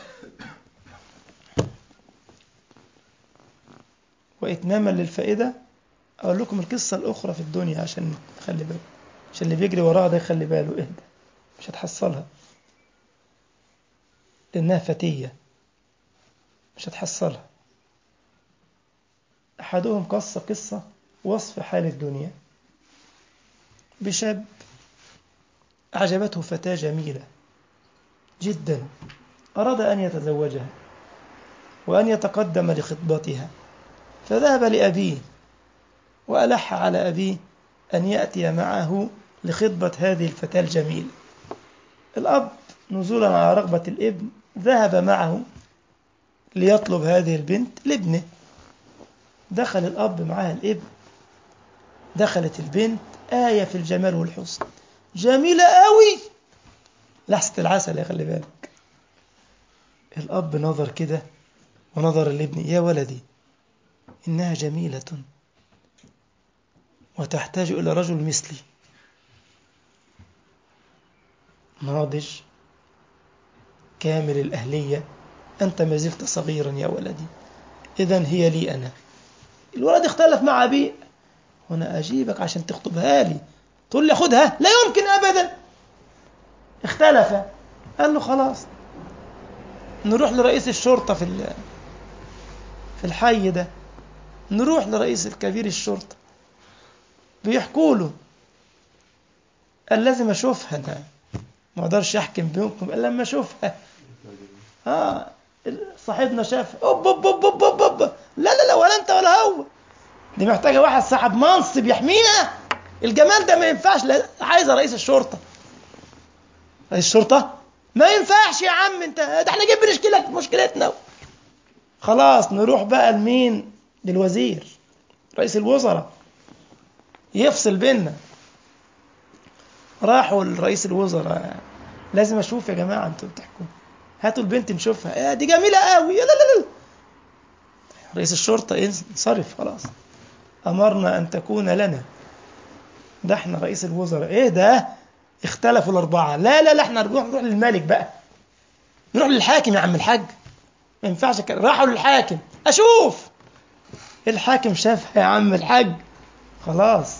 وإتماما للفائدة أقول لكم القصة الأخرى في الدنيا عشان تخلي بالك عشان اللي بيجري وراها ده يخلي باله اهدى مش هتحصلها لأنها فتية مش هتحصلها أحدهم قص قصة وصف حال الدنيا بشاب أعجبته فتاة جميلة جدا أراد أن يتزوجها وأن يتقدم لخطبتها فذهب لأبيه وألح على أبيه أن يأتي معه لخطبة هذه الفتاة الجميلة الأب نزولا على رغبة الابن ذهب معه ليطلب هذه البنت لابنه دخل الأب معها الابن دخلت البنت آية في الجمال والحسن جميلة قوي لحسة العسل يا خلي بالك الأب نظر كده ونظر الابن يا ولدي إنها جميلة وتحتاج إلى رجل مثلي ناضج كامل الأهلية أنت ما زلت صغيرا يا ولدي إذا هي لي أنا الولد اختلف مع أبيه وأنا أجيبك عشان تخطبها لي تقول لي خدها لا يمكن أبدا اختلف قال له خلاص نروح لرئيس الشرطة في في الحي ده نروح لرئيس الكبير الشرطة بيحكوا له قال لازم اشوفها انا ما اقدرش احكم بينكم الا لما اشوفها اه صاحبنا شاف اوب اوب اوب اوب اوب, أوب. لا لا لا ولا انت ولا هو دي محتاجه واحد صاحب منصب يحميها الجمال ده ما ينفعش لا عايزه رئيس الشرطه رئيس الشرطه ما ينفعش يا عم انت ده احنا جايين بنشكي لك مشكلتنا خلاص نروح بقى لمين للوزير رئيس الوزراء يفصل بيننا راحوا لرئيس الوزراء لازم اشوف يا جماعه انتوا بتحكوا هاتوا البنت نشوفها آه دي جميله قوي لا لا لا رئيس الشرطه انصرف خلاص امرنا ان تكون لنا ده احنا رئيس الوزراء ايه ده اختلفوا الاربعه لا لا لا احنا نروح نروح للملك بقى نروح للحاكم يا عم الحاج ما ينفعش كده راحوا للحاكم اشوف الحاكم شافها يا عم الحاج خلاص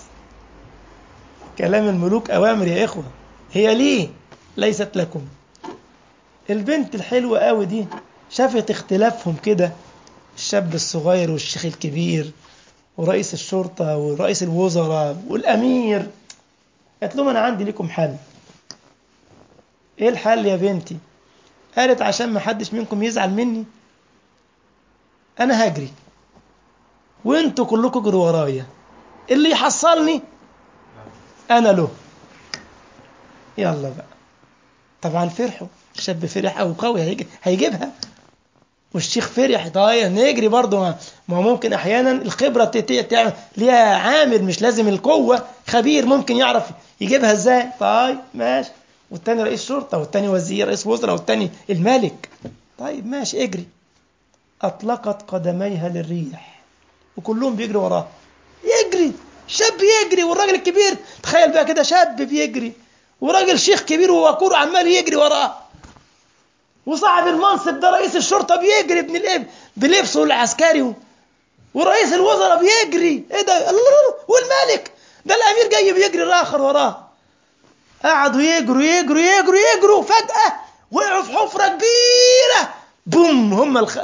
كلام الملوك أوامر يا إخوة هي ليه ليست لكم البنت الحلوة قوي دي شافت اختلافهم كده الشاب الصغير والشيخ الكبير ورئيس الشرطة ورئيس الوزراء والأمير قالت لهم أنا عندي لكم حل إيه الحل يا بنتي قالت عشان ما حدش منكم يزعل مني أنا هجري وانتوا كلكم اجروا ورايا اللي يحصلني انا له يلا بقى طبعا فرحوا الشاب فرح او قوي هيجيبها والشيخ فرح طيب نجري برضه ما هو ممكن احيانا الخبره تعمل ليها عامل مش لازم القوه خبير ممكن يعرف يجيبها ازاي طيب ماشي والتاني رئيس شرطه والتاني وزير رئيس وزراء والتاني الملك طيب ماشي اجري اطلقت قدميها للريح وكلهم بيجروا وراها يجري شاب يجري والراجل الكبير تخيل بقى كده شاب بيجري وراجل شيخ كبير ووكور عمال يجري وراه وصاحب المنصب ده رئيس الشرطة بيجري ابن الاب بلبسه العسكري ورئيس الوزراء بيجري ايه ده والملك ده الامير جاي بيجري الاخر وراه قعدوا يجروا يجروا يجروا يجروا فجأة وقعوا في حفرة كبيرة بوم هم الخ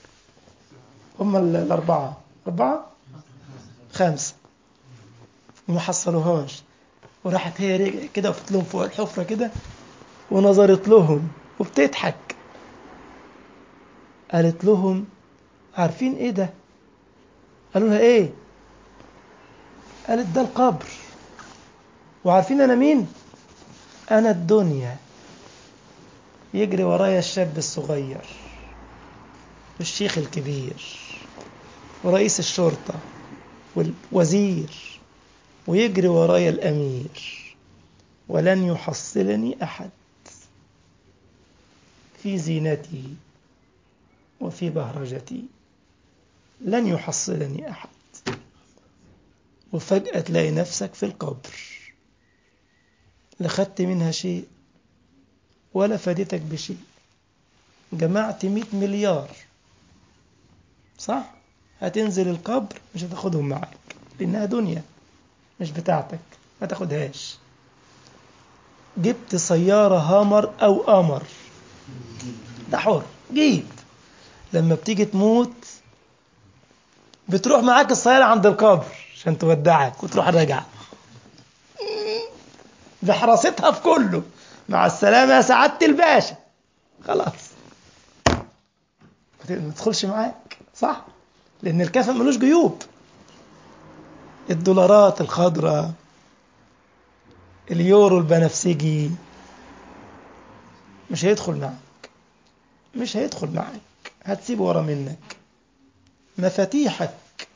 هم الأربعة أربعة خمسة وما حصلوهاش وراحت هي رجعت كده وقفت لهم فوق الحفرة كده ونظرت لهم وبتضحك قالت لهم عارفين ايه ده قالوا لها ايه قالت ده القبر وعارفين انا مين انا الدنيا يجري ورايا الشاب الصغير والشيخ الكبير ورئيس الشرطة والوزير ويجري ورايا الأمير ولن يحصلني أحد في زينتي وفي بهرجتي لن يحصلني أحد وفجأة تلاقي نفسك في القبر لا خدت منها شيء ولا فادتك بشيء جمعت مئة مليار صح هتنزل القبر مش هتاخدهم معاك لأنها دنيا مش بتاعتك ما تاخدهاش جبت سيارة هامر أو قمر ده حر جيب لما بتيجي تموت بتروح معاك السيارة عند القبر عشان تودعك وتروح راجعة بحراستها في كله مع السلامة يا سعادة الباشا خلاص ما تدخلش معاك صح لأن الكفن ملوش جيوب الدولارات الخضراء اليورو البنفسجي مش هيدخل معك مش هيدخل معك هتسيبه ورا منك مفاتيحك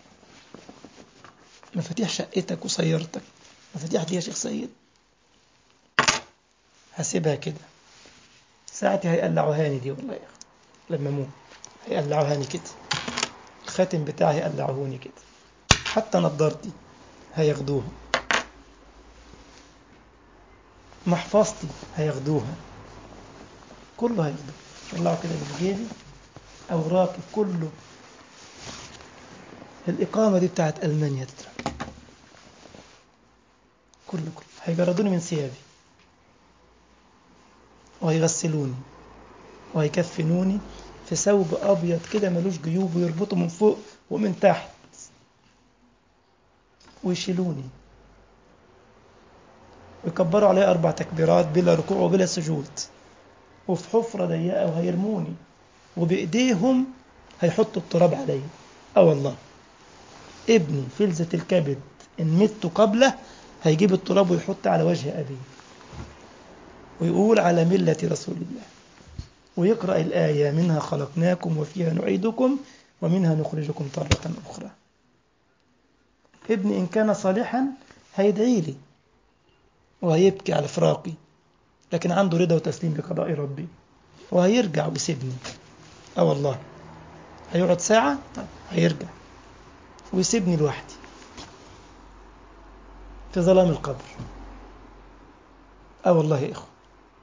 مفاتيح شقتك وسيارتك مفاتيح دي يا شيخ سيد هسيبها كده ساعتي هيقلعوهاني دي والله يا اخي لما اموت هيقلعوهاني كده الخاتم بتاعي هيقلعوهوني كده حتى نضارتي هياخدوها محفظتي هياخدوها كله هياخدوه طلعوا كده من جيبي اوراقي كله الإقامة دي بتاعت ألمانيا تترك كله كله هيجردوني من ثيابي وهيغسلوني وهيكفنوني في ثوب أبيض كده ملوش جيوب ويربطه من فوق ومن تحت ويشيلوني ويكبروا عليه أربع تكبيرات بلا ركوع وبلا سجود وفي حفرة ضيقة وهيرموني وبإيديهم هيحطوا التراب علي اه والله ابني فلذة الكبد إن مت قبله هيجيب التراب ويحط على وجه أبي ويقول على ملة رسول الله ويقرأ الآية منها خلقناكم وفيها نعيدكم ومنها نخرجكم تارة أخرى ابني إن كان صالحا هيدعي لي وهيبكي على فراقي لكن عنده رضا وتسليم بقضاء ربي وهيرجع ويسيبني اه والله هيقعد ساعة طيب هيرجع ويسيبني لوحدي في ظلام القبر اه والله يا اخوة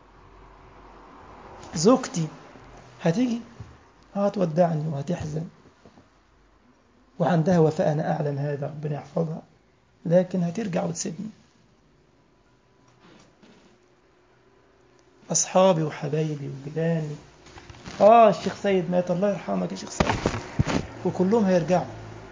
زوجتي هتيجي هتودعني وهتحزن وعندها وفاء أنا أعلم هذا ربنا يحفظها لكن هترجع وتسيبني أصحابي وحبايبي وجيراني آه الشيخ سيد مات الله يرحمك يا شيخ سيد وكلهم هيرجعوا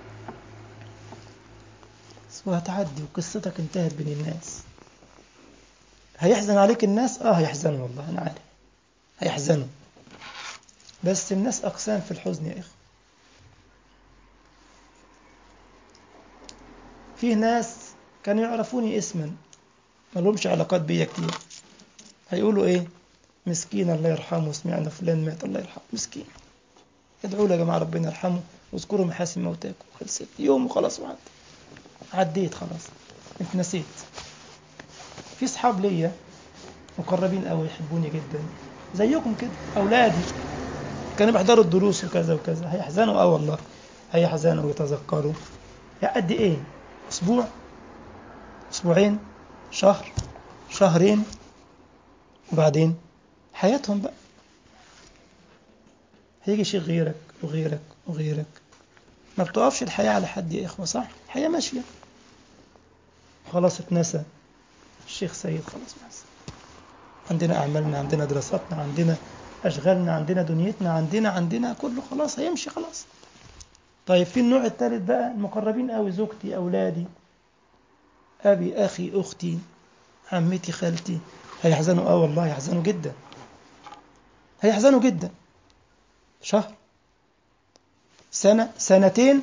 وهتعدي وقصتك انتهت بين الناس هيحزن عليك الناس اه هيحزنوا والله انا عارف هيحزنوا بس الناس اقسام في الحزن يا اخو فيه ناس كانوا يعرفوني اسما ما لهمش علاقات بيا كتير هيقولوا ايه مسكين الله يرحمه سمعنا فلان مات الله يرحمه مسكين ادعوا له يا جماعه ربنا يرحمه واذكروا محاسن موتاكم خلصت يوم وخلاص وعدى عديت خلاص انت نسيت في اصحاب ليا مقربين قوي يحبوني جدا زيكم كده اولادي كانوا بيحضروا الدروس وكذا وكذا هيحزنوا اه والله هيحزنوا ويتذكروا يا قد ايه اسبوع اسبوعين شهر شهرين وبعدين حياتهم بقى هيجي شيء غيرك وغيرك وغيرك ما بتقفش الحياة على حد يا إخوة صح الحياة ماشية خلاص اتنسى الشيخ سيد خلاص بس عندنا أعمالنا عندنا دراساتنا عندنا أشغالنا عندنا دنيتنا عندنا عندنا كله خلاص هيمشي خلاص طيب في النوع الثالث بقى المقربين أوي زوجتي أولادي أبي أخي أختي عمتي خالتي هيحزنوا اه والله يحزنوا جدا هيحزنوا جدا شهر سنة سنتين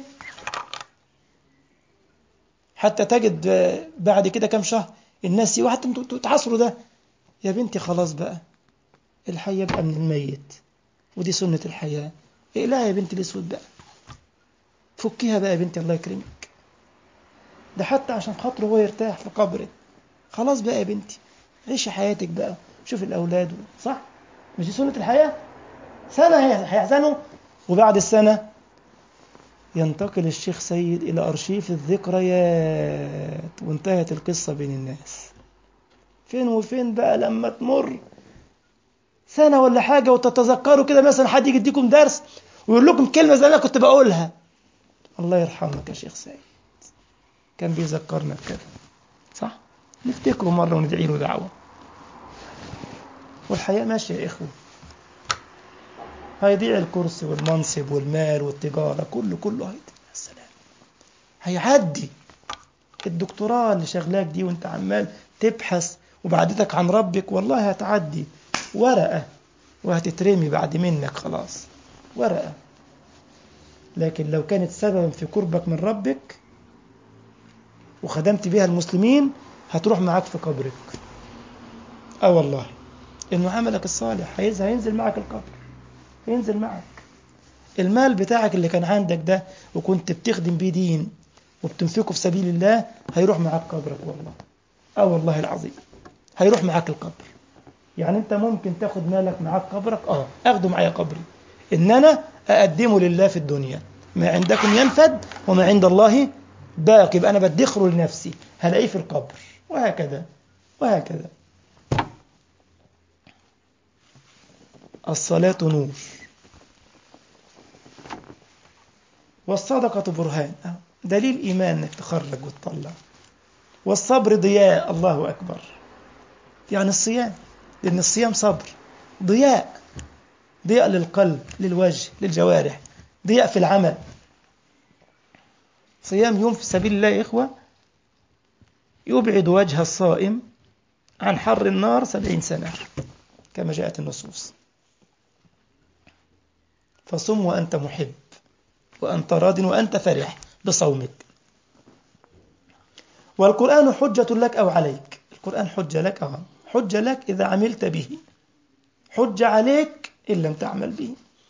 حتى تجد بعد كده كم شهر الناس وحتى انتوا تعصروا ده يا بنتي خلاص بقى الحي يبقى من الميت ودي سنة الحياة اقلعي يا بنتي الاسود بقى فكيها بقى يا بنتي الله يكرمك ده حتى عشان خاطره هو يرتاح في قبره خلاص بقى يا بنتي عيشي حياتك بقى شوف الأولاد صح مش دي سنة الحياة سنة هيحزنوا وبعد السنة ينتقل الشيخ سيد إلى أرشيف الذكريات وانتهت القصة بين الناس فين وفين بقى لما تمر سنة ولا حاجة وتتذكروا كده مثلا حد يجي يديكم درس ويقول لكم كلمة زي ما كنت بقولها الله يرحمك يا شيخ سيد كان بيذكرنا بكده صح نفتكره مرة وندعي له دعوة والحياة ماشية يا إخوة هيضيع الكرسي والمنصب والمال والتجارة كله كله هيضيع السلام هيعدي الدكتوراه اللي شغلاك دي وانت عمال تبحث وبعدتك عن ربك والله هتعدي ورقة وهتترمي بعد منك خلاص ورقة لكن لو كانت سببا في قربك من ربك وخدمت بها المسلمين هتروح معاك في قبرك اه والله انه عملك الصالح هينزل هينزل معك القبر ينزل معك المال بتاعك اللي كان عندك ده وكنت بتخدم بيه دين وبتنفقه في سبيل الله هيروح معاك قبرك والله اه والله العظيم هيروح معاك القبر يعني انت ممكن تاخد مالك معاك قبرك اه اخده معايا قبري ان انا اقدمه لله في الدنيا ما عندكم ينفد وما عند الله باقي يبقى انا بدخره لنفسي هلاقيه في القبر وهكذا وهكذا الصلاة نور والصدقة برهان دليل إيمان إنك تخرج وتطلع والصبر ضياء الله أكبر يعني الصيام لأن الصيام صبر ضياء ضياء للقلب للوجه للجوارح ضياء في العمل صيام يوم في سبيل الله يا إخوة يبعد وجه الصائم عن حر النار سبعين سنة كما جاءت النصوص فصم وأنت محب وأنت راض وأنت فرح بصومك والقرآن حجة لك أو عليك القرآن حجة لك أو حجة لك إذا عملت به حجة عليك إن لم تعمل به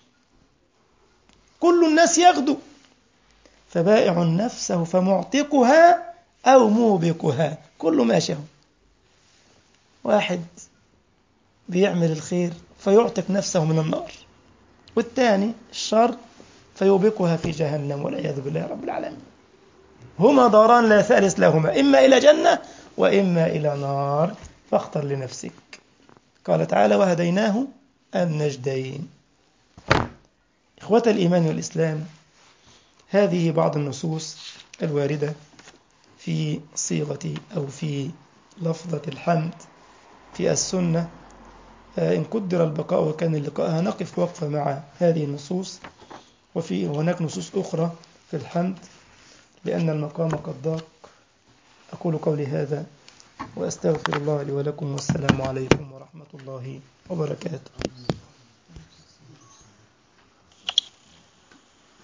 كل الناس يغدو فبائع نفسه فمعتقها أو موبقها كله ماشي اهو واحد بيعمل الخير فيعتق نفسه من النار والثاني الشر فيوبقها في جهنم والعياذ بالله رب العالمين هما داران لا ثالث لهما إما إلى جنة وإما إلى نار فاختر لنفسك قال تعالى وهديناه النجدين إخوة الإيمان والإسلام هذه بعض النصوص الواردة في صيغة أو في لفظة الحمد في السنة إن قدر البقاء وكان اللقاء نقف وقفة مع هذه النصوص وفي هناك نصوص أخرى في الحمد لأن المقام قد ضاق أقول قولي هذا وأستغفر الله لي ولكم والسلام عليكم ورحمة الله وبركاته